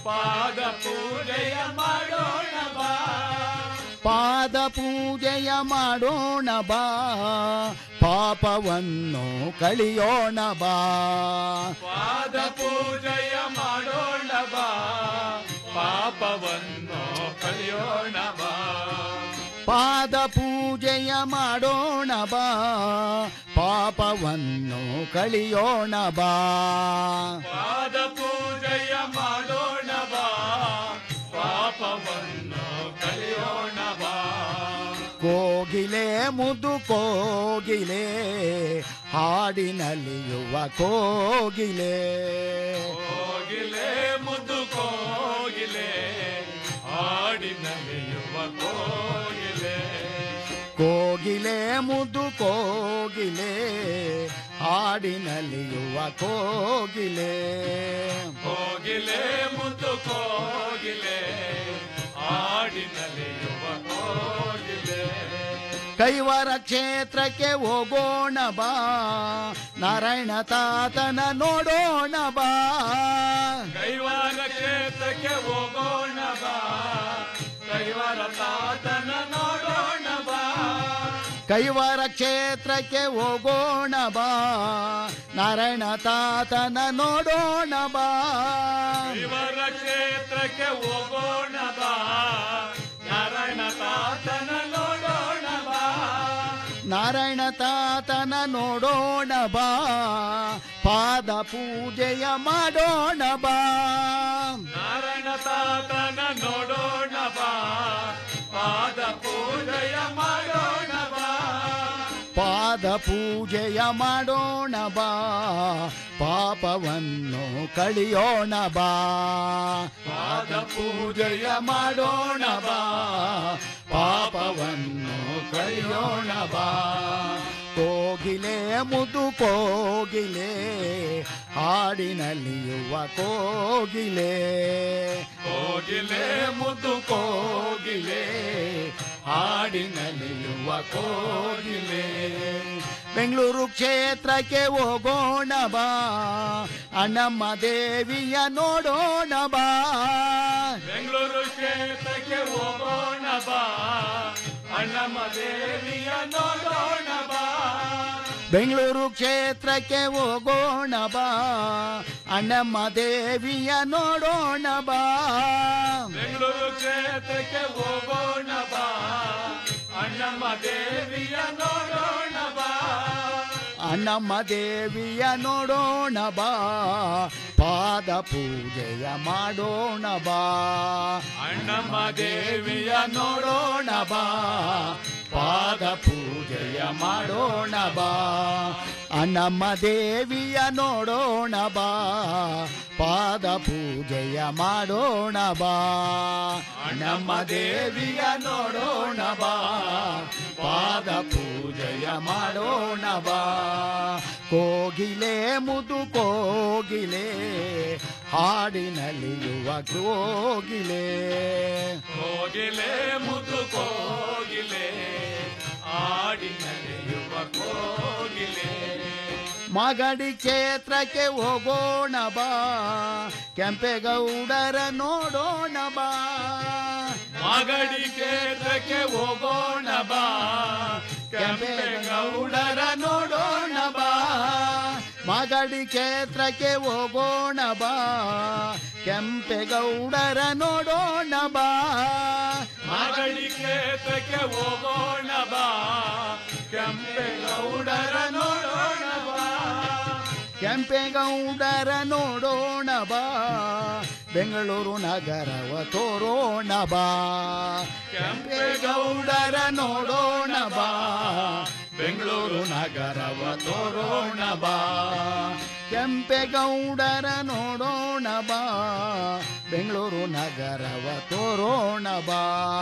ಪಾದ ಪೂಜೆಯ ಮಾಡೋಣ ಬಾ ಪಾದ ಪೂಜೆಯ ಮಾಡೋಣ ಬಾ ಪಾಪವನ್ನು ಕಳಿಯೋಣ ಬಾ ಪಾದ ಪೂಜೆಯ ಮಾಡೋಣ ಬಾ ಪಾಪವನ್ನು ಕಲಿಯೋಣ ಬಾ ಪಾದ ಪೂಜೆಯ ಮಾಡೋಣ ಬಾ ಪಾಪವನ್ನು ಕಳಿಯೋಣ ಬಾ ಪಾದ ಪೂಜೆಯ ಮಾಡೋಣ ಬಾ ಪಾಪವನ್ನು ಕಲಿಯೋಣ ಬಾ ಕೋಗಿಲೆ ಮುದು ಕೋಗಿಲೆ ಹಾಡಿನಲಿಯುವ ಕೋಗಿಲೆ ಕೋಗಿಲೆ ಮುದ್ದು ಕೋಗಿಲೆ ಹಾಡಿನಲ್ಲಿಯುವ ಕೋಗಿಲೆ ಕೋಗಿಲೆ ಮುದು ಕೋಗಿಲೆ ಹಾಡಿನಲಿಯುವ ಕೋಗಿಲೆ ಕೋಗಿಲೆ ಮುದ್ದು ಕೋಗಿಲೆ ಹಾಡಿನಲ್ಲಿಯುವ ಕೋಗಿಲೆ ಕೈವರ ಕ್ಷೇತ್ರಕ್ಕೆ ಹೋಗೋಣ ಬಾ ನಾರಾಯಣ ತಾತನ ನೋಡೋಣ ಬಾ ಕೈವಾರ ಕ್ಷೇತ್ರಕ್ಕೆ ಹೋಗೋಣ ಬಾ ಕೈವಾರ ತಾತನ ನೋಡೋಣ ಬಾ ಕೈವರ ಕ್ಷೇತ್ರಕ್ಕೆ ಹೋಗೋಣ ಬಾ ನಾರಾಯಣ ತಾತನ ನೋಡೋಣ ಬಾ ಕೈವಾರ ಕ್ಷೇತ್ರಕ್ಕೆ ಹೋಗೋಣ ಬಾ ನಾರಾಯಣ ತಾತನ ನೋಡೋಣ ಬಾ ನಾರಾಯಣ ತಾತನ ನೋಡೋಣ ಬಾ ಪಾದ ಪೂಜೆಯ ಮಾಡೋಣ ಬಾ ನಾರಾಯಣ ತಾತನ ನೋಡೋಣ ಬಾ ಪಾದ ಪೂಜೆಯ ಮಾಡೋಣ ಬಾ ಪಾದ ಪೂಜೆಯ ಮಾಡೋಣ ಬಾ ಪಾಪವನ್ನು ಕಳಿಯೋಣ ಬಾ ಪಾದ ಪೂಜೆಯ ಮಾಡೋಣ ಬಾ ಪಾಪವನ್ನು ಕಳಿಯೋಣ ಬಾ ಕೋಗಿಲೆ ಮುದು ಕೋಗಿಲೆ ಹಾಡಿನಲ್ಲಿಯುವ ಕೋಗಿಲೆ ಕೋಗಿಲೆ ಮುದ್ದು ಕೋಗಿಲೆ ಹಾಡಿನಲ್ಲಿಯುವ ಕೋಗಿಲೆ ಬೆಂಗಳೂರು ಕ್ಷೇತ್ರಕ್ಕೆ ಹೋಗೋಣ ಬಾ ಅಣ್ಣಮ್ಮ ದೇವಿಯ ನೋಡೋಣ ಬಾ ಬೆಂಗಳೂರು ಕ್ಷೇತ್ರಕ್ಕೆ ಹೋಗೋಣ ಬಾ ಅಣ್ಣಮ್ಮ ದೇವಿಯ ನೋಡೋಣ ಬಾ ಬೆಂಗಳೂರು ಕ್ಷೇತ್ರಕ್ಕೆ ಹೋಗೋಣ ಬಾ ಅಣ್ಣಮ್ಮ ದೇವಿಯ ನೋಡೋಣ ಬಾ ಬೆಂಗಳೂರು ಕ್ಷೇತ್ರಕ್ಕೆ ಹೋಗೋಣ ಬಾ ಅಣ್ಣಮ್ಮ ದೇವಿಯ ನೋಡೋಣ ಬಾ ಅಣ್ಣಮ್ಮ ದೇವಿಯ ನೋಡೋಣ ಬಾ ಪಾದ ಪೂಜೆಯ ಮಾಡೋಣ ಬಾ ಅಣ್ಣಮ್ಮ ದೇವಿಯ ನೋಡೋಣ ಬಾ ಪಾದ ಪೂಜೆಯ ಮಾಡೋಣ ಬಾ ಅಣ್ಣಮ್ಮ ದೇವಿಯ ನೋಡೋಣ ಬಾ ಪಾದ ಪೂಜೆಯ ಮಾಡೋಣ ಬಾ ಅಣ್ಣಮ್ಮ ದೇವಿಯ ನೋಡೋಣ ಬಾ ಪಾದ ಪೂಜೆಯ ಮಾಡೋಣ ಬಾ ಕೋಗಿಲೆ ಮುದು ಕೋಗಿಲೆ ಹಾಡಿನಲ್ಲಿಯುವ ಕೋಗಿಲೆ ಕೋಗಿಲೆ ಮುದ್ದು ಕೋಗಿಲೆ ಆಡಿನಲೆಯುವ ಕೋಗಿಲೆ ಮಗಡಿ ಕ್ಷೇತ್ರಕ್ಕೆ ಹೋಗೋಣ ಬಾ ಕೆಂಪೇಗೌಡರ ನೋಡೋಣ ಬಾ ಮಗಡಿ ಕ್ಷೇತ್ರಕ್ಕೆ ಹೋಗೋಣ ಬಾ ಕೆಂಪೇಗೌಡರ ನೋಡೋಣ ಬಾ ಮಗಡಿ ಕ್ಷೇತ್ರಕ್ಕೆ ಹೋಗೋಣ ಬಾ ಕೆಂಪೇಗೌಡರ ನೋಡೋಣ ಬಾ ಮಗಡಿ ಕ್ಷೇತ್ರಕ್ಕೆ ಹೋಗೋಣ ಬಾ ಕೆಂಪೇಗೌಡರ ನೋಡೋಣ ಬಾ ಕೆಂಪೇಗೌಡರ ನೋಡೋಣ ಬಾ ಬೆಂಗಳೂರು ನಗರವ ತೋರೋಣ ಬಾ ಕೆಂಪೇಗೌಡರ ನೋಡೋಣ ಬಾ ಬೆಂಗಳೂರು ನಗರವ ತೋರೋಣ ಬಾ ಕೆಂಪೇಗೌಡರ ನೋಡೋಣ ಬಾ ಬೆಂಗಳೂರು ನಗರವ ತೋರೋಣ ಬಾ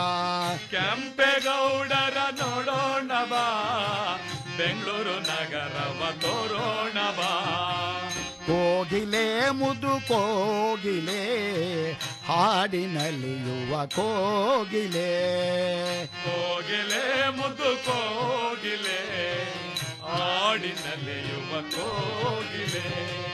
ಕೆಂಪೇಗೌಡರ ನೋಡೋಣ ಬಾ ಬೆಂಗಳೂರು ನಗರವ ತೋರೋಣ ಬಾ ಕೋಗಿಲೆ ಮುದು ಕೋಗಿಲೆ ಹಾಡಿನಲ್ಲಿಯುವ ಕೋಗಿಲೆ ಕೋಗಿಲೆ ಮುದ್ದು ಕೋಗಿಲೆ ಆಡಿನಲ್ಲಿಯುವ ಕೋಗಿಲೆ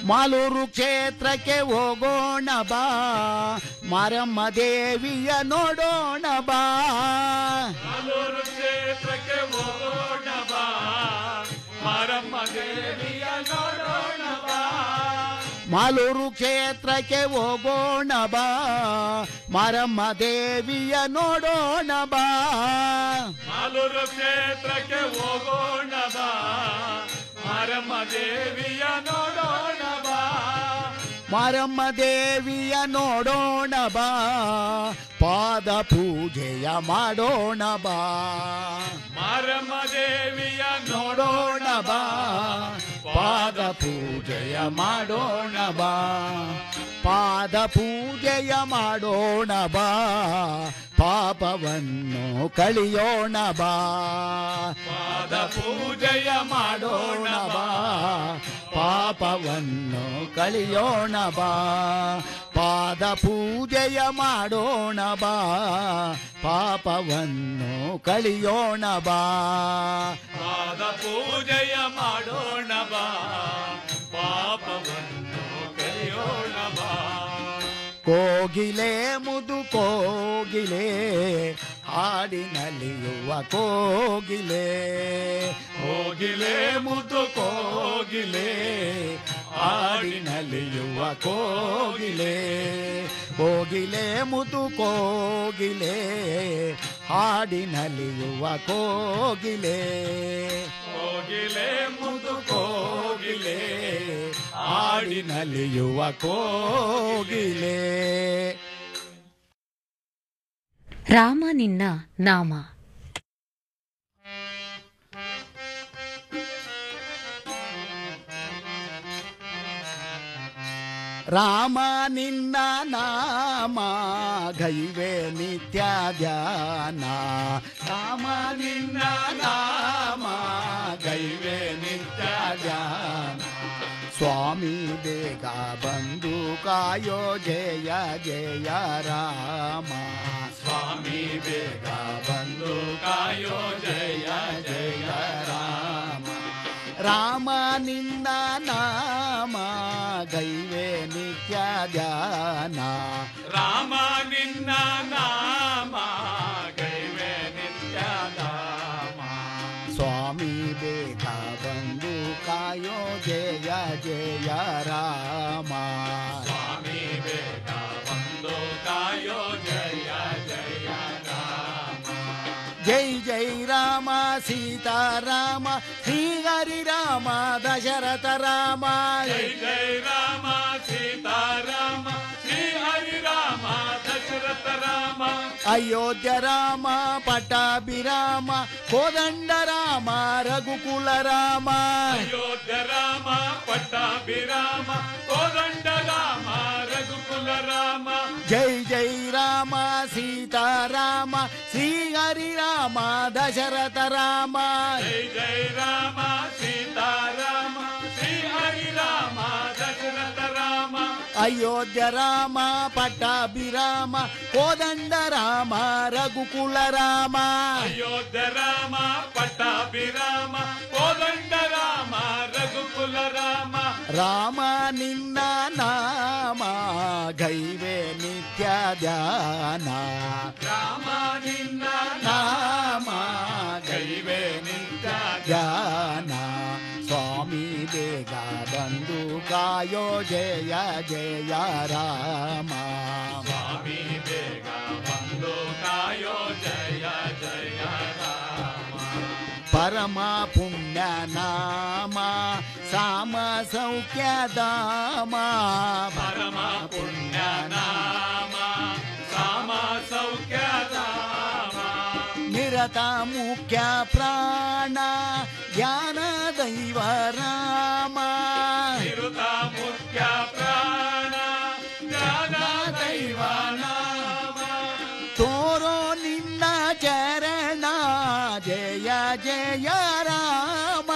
ಮಾಲೂರು ಕ್ಷೇತ್ರಕ್ಕೆ ಹೋಗೋಣ ಬಾ ಮಾರಮ್ಮ ದೇವಿಯ ನೋಡೋಣ ಬಾ ಮಾಲೂರು ಕ್ಷೇತ್ರಕ್ಕೆ ಹೋಗೋಣ ಬಾ ಮಾರಮ್ಮ ದೇವಿಯ ನೋಡೋಣ ಬಾ ಮಾಲೂರು ಕ್ಷೇತ್ರಕ್ಕೆ ಹೋಗೋಣ ಬಾ ಮಾರಮ್ಮ ದೇವಿಯ ನೋಡೋಣ ಬಾ ಮಾಲೂರು ಕ್ಷೇತ್ರಕ್ಕೆ ಹೋಗೋಣ ಬಾ ಮಾರಮ್ಮ ದೇವಿಯ ನೋಡೋಣ ಬಾ ಮಾರಮ್ಮ ದೇವಿಯ ನೋಡೋಣ ಬಾ ಪಾದ ಪೂಜೆಯ ಮಾಡೋಣ ಬಾ ಮಾರಮ್ಮ ದೇವಿಯ ನೋಡೋಣ ಬಾ ಪಾದ ಪೂಜೆಯ ಮಾಡೋಣ ಬಾ ಪಾದ ಪೂಜೆಯ ಮಾಡೋಣ ಬಾ ಪಾಪವನ್ನು ಕಳಿಯೋಣ ಬಾ ಪಾದ ಪೂಜೆಯ ಮಾಡೋಣ ಬಾ ಪಾಪವನ್ನು ಕಳಿಯೋಣ ಬಾ ಪಾದ ಪೂಜೆಯ ಮಾಡೋಣ ಬಾ ಪಾಪವನ್ನು ಕಳಿಯೋಣ ಬಾ ಪಾದ ಪೂಜೆಯ ಮಾಡೋಣ ಬಾ ಪಾಪವನ್ನು ಕಲಿಯೋಣ ಬಾ ಕೋಗಿಲೆ ಮುದು ಕೋಗಿಲೆ ಹಾಡಿನಲಿಯುವ ಕೋಗಿಲೆ ಹೋಗಿಲೆ ಮುದ್ದು ಕೋಗಿಲೆ ಹಾಡಿನಲಿಯುವ ಕೋಗಿಲೆ ಕೋಗಿಲೆ ಮುದು ಕೋಗಿಲೆ ಹಾಡಿನಲಿಯುವ ಕೋಗಿಲೆ ಹೋಗಿಲೆ ಮುದ್ದು ಕೋಗಿಲೆ ಹಾಡಿನಲಿಯುವ ಕೋಗಿಲೆ ರಾಮ ನಿನ್ನ ನಾಮ ರಾಮ ನಿನ್ನ ನಾಮ ಗೈವೆ ನಿತ್ಯ ಧ್ಯಾನ ರಾಮ ನಿನ್ನ ನಾಮ ಗೈವೆ ನಿತ್ಯ ಧ್ಯಾನ ಸ್ವಾಮಿ ಬೇಗ ಬಂದು ಕಾಯೋ ಜಯ ಜಯ ರಾಮ ಸ್ವಾಮಿ ಬೇಗ ಬಂದು ಕಾಯೋ ಜಯ ಜಯ ರಾಮ ರಾಮ ನಿನ್ನ ನಾಮ ಗೈವೆ ನಿತ್ಯ ಧ್ಯಾನ ರಾಮ ನಿನ್ನ ನಾಮ ಗೈವೆ ನಿತ್ಯ ನಾಮ ಸ್ವಾಮಿ ಬೇಗ ಬಂದು ಕಾಯೋ ಜಯ ಜಯ ರಾಮ ಸ್ವಾಮಿ ಬೇಗ ಬಂದು ಕಾಯೋ ಜಯ ಜಯ ರಾಮ ಜೈ ಜೈ ರಾಮ ಸೀತಾರಾಮ ಶ್ರೀ ಹರಿ ರಾಮ ದಶರಥ ರಾಮ ಜೈ ಜೈ ರಾಮ ಸೀತಾರಾಮ ಶ್ರೀ ಹರಿ ರಾಮ ದಶರಥ ರಾಮ ಅಯೋಧ್ಯ ರಾಮ ಪಟ್ಟಾಭಿರಾಮ ಕೋದಂಡ ರಾಮ ರಘುಕುಲ ರಾಮ ಅಯೋಧ್ಯ ರಾಮ ಪಟ್ಟಾಭಿರಾಮ ಕೋದಂಡ ರಾಮ ರಘುಕುಲ ರಾಮ ಜೈ ಜೈ ರಾಮ ಸೀತಾರಾಮ ಶ್ರೀ ಹರಿ ರಾಮ ದಶರಥ ರಾಮ ಜೈ ಜೈ ರಾಮ ಸೀತಾರಾಮ ಶ್ರೀ ಹರಿ ರಾಮ ದಶರಥ ರಾಮ ಅಯೋಧ್ಯ ರಾಮ ಪಟ್ಟಾಭಿರಾಮ ಕೋದಂಡ ರಾಮ ರಘುಕುಲ ರಾಮ ಅಯೋಧ್ಯ ರಾಮ ಪಟ್ಟಾಭಿರಾಮ ಕೋದಂಡ ರಾಮ ರಘುಕುಲ ರಾಮ ರಾಮ ನಿನ್ನ ನಾಮ ಗೈವೆ ನಿತ್ಯ ಧ್ಯಾನ ರಾಮ ನಿನ್ನ ನಾಮ ಗೈವೆ ನಿತ್ಯ ಧ್ಯಾನ ಸ್ವಾಮಿ ಬೇಗ ಬಂದು ಕಾಯೋ ಜಯ ಜಯ ರಾಮ ಸ್ವಾಮಿ ಬೇಗ ಬಂದು ಕಾಯೋ ಜಯ ಜಯ ರಾಮ ಪರಮ ಪುಣ್ಯ ನಾಮ ಸಾಮ ಸೌಖ್ಯ ಧಾಮ ಪರಮ ಪುಣ್ಯ ನಾಮ ಸಾಮ ಸೌಖ್ಯ ಧಾಮ ನಿರತ ಮುಖ್ಯ ಪ್ರಾಣ ಜ್ಞಾನ ದೈವ ರಾಮ ನಿರುತ ಮುಖ್ಯ ಪ್ರಾಣ ಜ್ಞಾನ ದೈವ ನಾಮ ತೋರೋ ನಿನ್ನ ಚರಣ ಜಯ ಜಯ ರಾಮ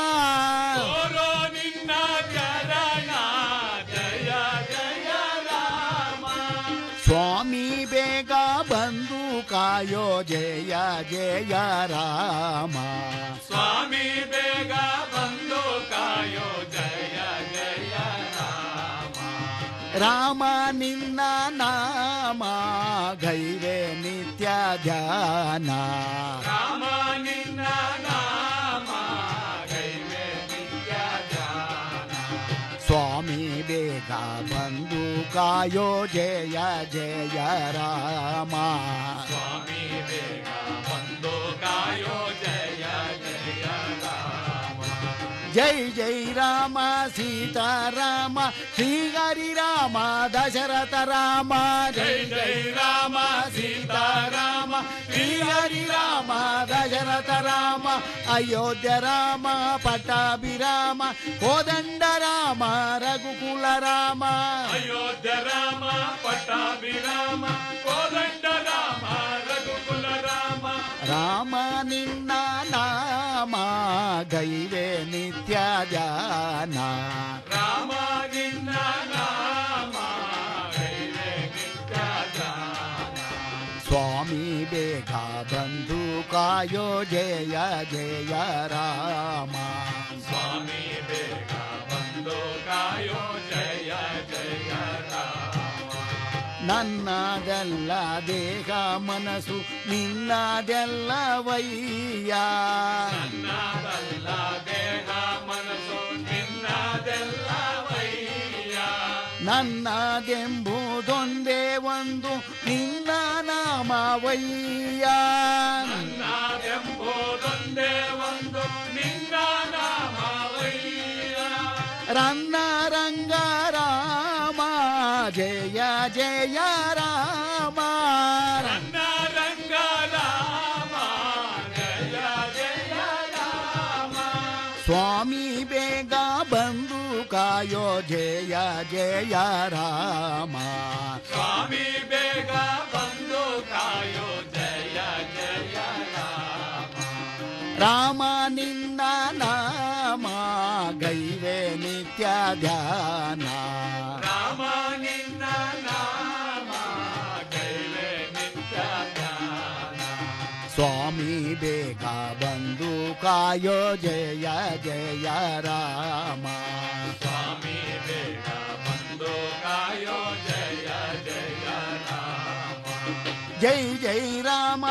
ಓರೋ ನಿನ್ನ ಚರಣ ಜಯ ಜಯ ರಾಮ ಸ್ವಾಮಿ ಬೇಗ ಬಂದು ಕಾಯೋ ಜಯ ಜಯ ರಾಮ ಸ್ವಾಮಿ ಬೇಗ ಬಂದು ಕಾಯೋ ಜಯ ಜಯ ರಾಮ ರಾಮ ನಿನ್ನ ನಾಮ ಗೈವೆ ನಿತ್ಯ ಧ್ಯಾನ ರಾಮ ನಿನ್ನ ನಾಮ ಗೈವೆ ನಿತ್ಯ ಧ್ಯಾನ ಸ್ವಾಮಿ ಬೇಗ ಬಂದು ಕಾಯೋ ಜಯ ಜಯ ರಾಮ ಸ್ವಾಮಿ ಬೇಗ ಬಂದು ಕಾಯೋ ಜಯ ಜಯ ರಾಮ ಜೈ ಜೈ ರಾಮ ಸೀತಾರಾಮ ಶ್ರೀ ಹರಿ ರಾಮ ದಶರಥ ರಾಮ ಜೈ ಜೈ ರಾಮ ಸೀತಾರಾಮ ಶ್ರೀ ಹರಿ ರಾಮ ದಶರಥ ರಾಮ ಅಯೋಧ್ಯ ರಾಮ ಪಟ್ಟಾಭಿರಾಮ ಕೋದಂಡ ರಾಮ ರಘುಕುಲ ರಾಮ ಅಯೋಧ್ಯ ರಾಮ ಪಟ್ಟಾಭಿರಾಮ ಕೋದಂಡ ರಾಮ ರಘುಕುಲ ರಾಮ ರಾಮ ನಿನ್ನ ನಾಮ ಗೈವೆ ನಿತ್ಯ ಧ್ಯಾನ ರಾಮ ನಿನ್ನ ನಾಮ ಗೈವೆ ನಿತ್ಯ ಧ್ಯಾನ ಸ್ವಾಮಿ ಬೇಗ ಬಂದು ಕಾಯೋ ಜಯ ಜಯ ರಾಮ ಸ್ವಾಮಿ ಬೇಗ ಬಂದು ಕಾಯೋ ಜಯ ಜಯ ರಾಮ ನನ್ನದೆಲ್ಲ ದೇಹ ಮನಸ್ಸು ನಿನ್ನದೆಲ್ಲ ವಯ್ಯ ನನ್ನದಲ್ಲ ದೇಹ ಮನಸ್ಸು ನಿನ್ನದೆಲ್ಲ ವಯ್ಯ ನನ್ನದೆಂಬುದೊಂದೇ ಒಂದು ನಿನ್ನ ನಾಮವಯ್ಯ ನನ್ನದೆಂಬುದೊಂದೇ ಒಂದು ನಿನ್ನ ನಾಮವಯ್ಯ ರನ್ನ ರಂಗ ರಾಮ ಜಯ ಜಯ ರಾಮ ನನ್ನ ರಂಗ ರಾಮ ಜಯ ಜಯ ರಾಮ ಸ್ವಾಮಿ ಬೇಗ ಬಂದು ಕಾಯೋ ಜಯ ಜಯ ರಾಮ ಸ್ವಾಮಿ ಬೇಗ ಬಂದು ಕಾಯೋ ಜಯ ಜಯ ರಾಮ ರಾಮ ನಿನ್ನ ನಾಮ ಗೈವೆ ನಿತ್ಯ ಧ್ಯಾನ ರಾಮ ನಿನ್ನ ನಾಮ ಕೈಲೆ ನಿತ್ಯ ಧ್ಯಾನ ಸ್ವಾಮಿ ಬೇಗ ಬಂದು ಕಾಯೋ ಜಯ ಜಯ ರಾಮ ಸ್ವಾಮಿ ಬೇಗ ಬಂದು ಕಾಯೋ ಜಯ ಜಯ ರಾಮ ಜೈ ಜೈ ರಾಮ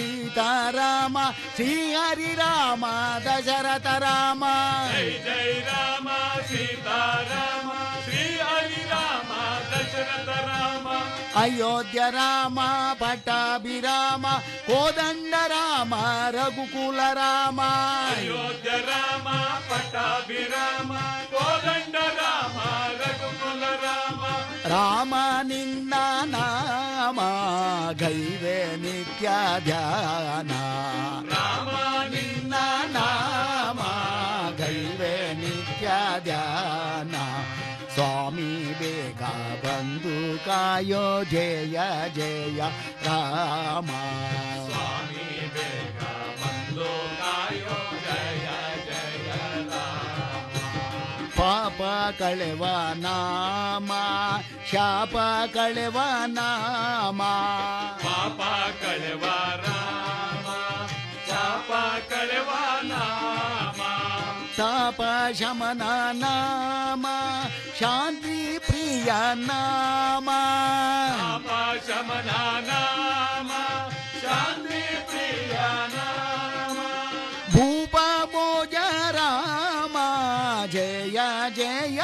ಸೀತಾರಾಮ ಶ್ರೀ ಹರಿ ರಾಮ ದಶರಥ ರಾಮ ಜೈ ಜೈ ರಾಮ ಸೀತಾರಾಮ ಶ್ರೀ ಹರಿ ರಾಮ ದಶರಥ ರಾಮ ಅಯೋಧ್ಯ ರಾಮ ಪಟ್ಟಾಭಿರಾಮ ಕೋದಂಡ ರಾಮ ರಘುಕುಲ ರಾಮ ಅಯೋಧ್ಯ ರಾಮ ಪಟ್ಟಾಭಿರಾಮ ಕೋದಂಡ ರಾಮ ರಘುಕುಲ ರಾಮ ರಾಮ ನಿನ್ನ ನಾಮ ಗೈವೆ ನಿತ್ಯ ಧ್ಯಾನ ರಾಮ ನಿನ್ನ ನಾಮ ಗೈವೆ ನಿತ್ಯ ಧ್ಯಾನ ಸ್ವಾಮಿ ಬೇಗ ಬಂದು ಕಾಯೋ ಜಯ ಜಯ ರಾಮ ಸ್ವಾಮಿ ಬೇಗ ಬಂದು ಕಾಯೋ ಜಯ ಜಯ ರಾಮ ಪಾಪ ಕಳೆವ ನಾಮ ಶಾಪ ಕಳೆವ ನಾಮ ಪಾಪ ಕಳೆವ ರಾಮ ಶಾಪ ಕಳೆವ ನಾಮ ತಾಪ ಶಮನ ನಾಮ ಶಾಂತಿ ಪ್ರಿಯ ನಾಮ ಪಾಪ ಶಮನ ನಾಮ ಶಾಂತಿ ಪ್ರಿಯ ನಾಮ ಭೂಪ ಭೋಜ ರಾಮ ಜಯ ಜಯ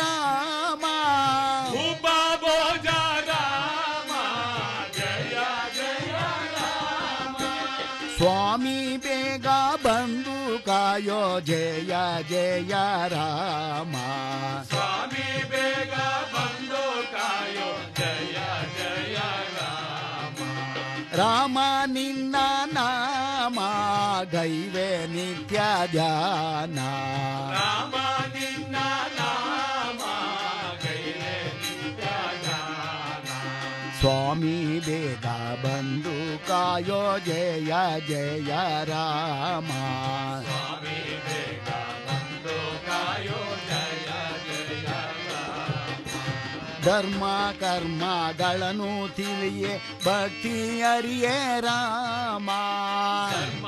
ರಾಮ ಭೂಪ ಭೋಜ ರಾಮ ಜಯ ಜಯ ರಾಮ ಸ್ವಾಮಿ ಬೇಗ ಬಂದು ಕಾಯೋ ಜಯ ಜಯ ರಾಮ ಸ್ವಾಮಿ ಬೇಗ ಬಂದು ಕಾಯೋ ಜಯ ಜಯ ರಾಮ ರಾಮ ನಿನ್ನ ನಾಮ ಗೈವೆ ನಿತ್ಯ ಧ್ಯಾನ ರಾಮ ನಿನ್ನ ನಾಮ ಕೈಲೆ ನಿತ್ಯ ಗಾನ ಸ್ವಾಮಿ ಬೇಗ ಬಂದು ಕಾಯೋ ಜಯ ಜಯ ರಾಮ ಸ್ವಾಮಿ ಬೇಗ ಬಂದು ಕಾಯೋ ಜಯ ಜಯ ರಾಮ ಧರ್ಮ ಕರ್ಮಗಳನ್ನು ತಿಳಿಯೇ ಭಕ್ತಿ ಅರಿಯೇ ರಾಮ ಧರ್ಮ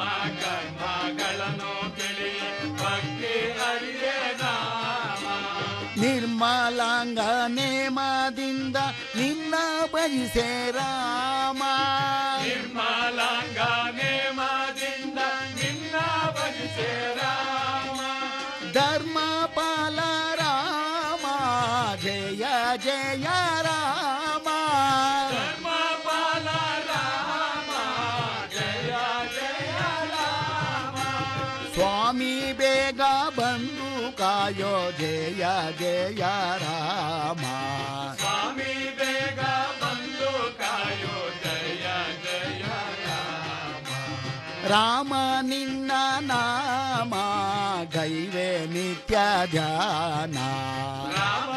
ಕರ್ಮಗಳನ್ನು ತಿಳಿಯ ಭಕ್ತಿ ಹರಿಯೇ ರಾಮ ನಿರ್ಮಲ ನಿರ್ಮಲಾಂಗ ನೇಮದಿಂದ ನಿನ್ನ ಭಜಿಸೆ ರಾಮ ನಿರ್ಮಲಾಂಗ ನೇಮದಿಂದ ನಿನ್ನ ಭಜಿಸೆ ರಾಮ ಧರ್ಮಪಾಲ ರಾಮ ಜಯ ಜಯ ರಾಮ ಧರ್ಮಪಾಲ ರಾಮ ಜಯ ಜಯ ರಾಮ ಸ್ವಾಮಿ ಬೇಗ ಬಂದು ಕಾಯೋ ಜಯ ಜಯ ರಾಮ ಸ್ವಾಮಿ ಬೇಗ ಬಂದು ಕಾಯೋ ಜಯ ಜಯ ರಾಮ ರಾಮ ನಿನ್ನ ನಾಮ ಗೈವೆ ನಿತ್ಯ ಧ್ಯಾನ ರಾಮ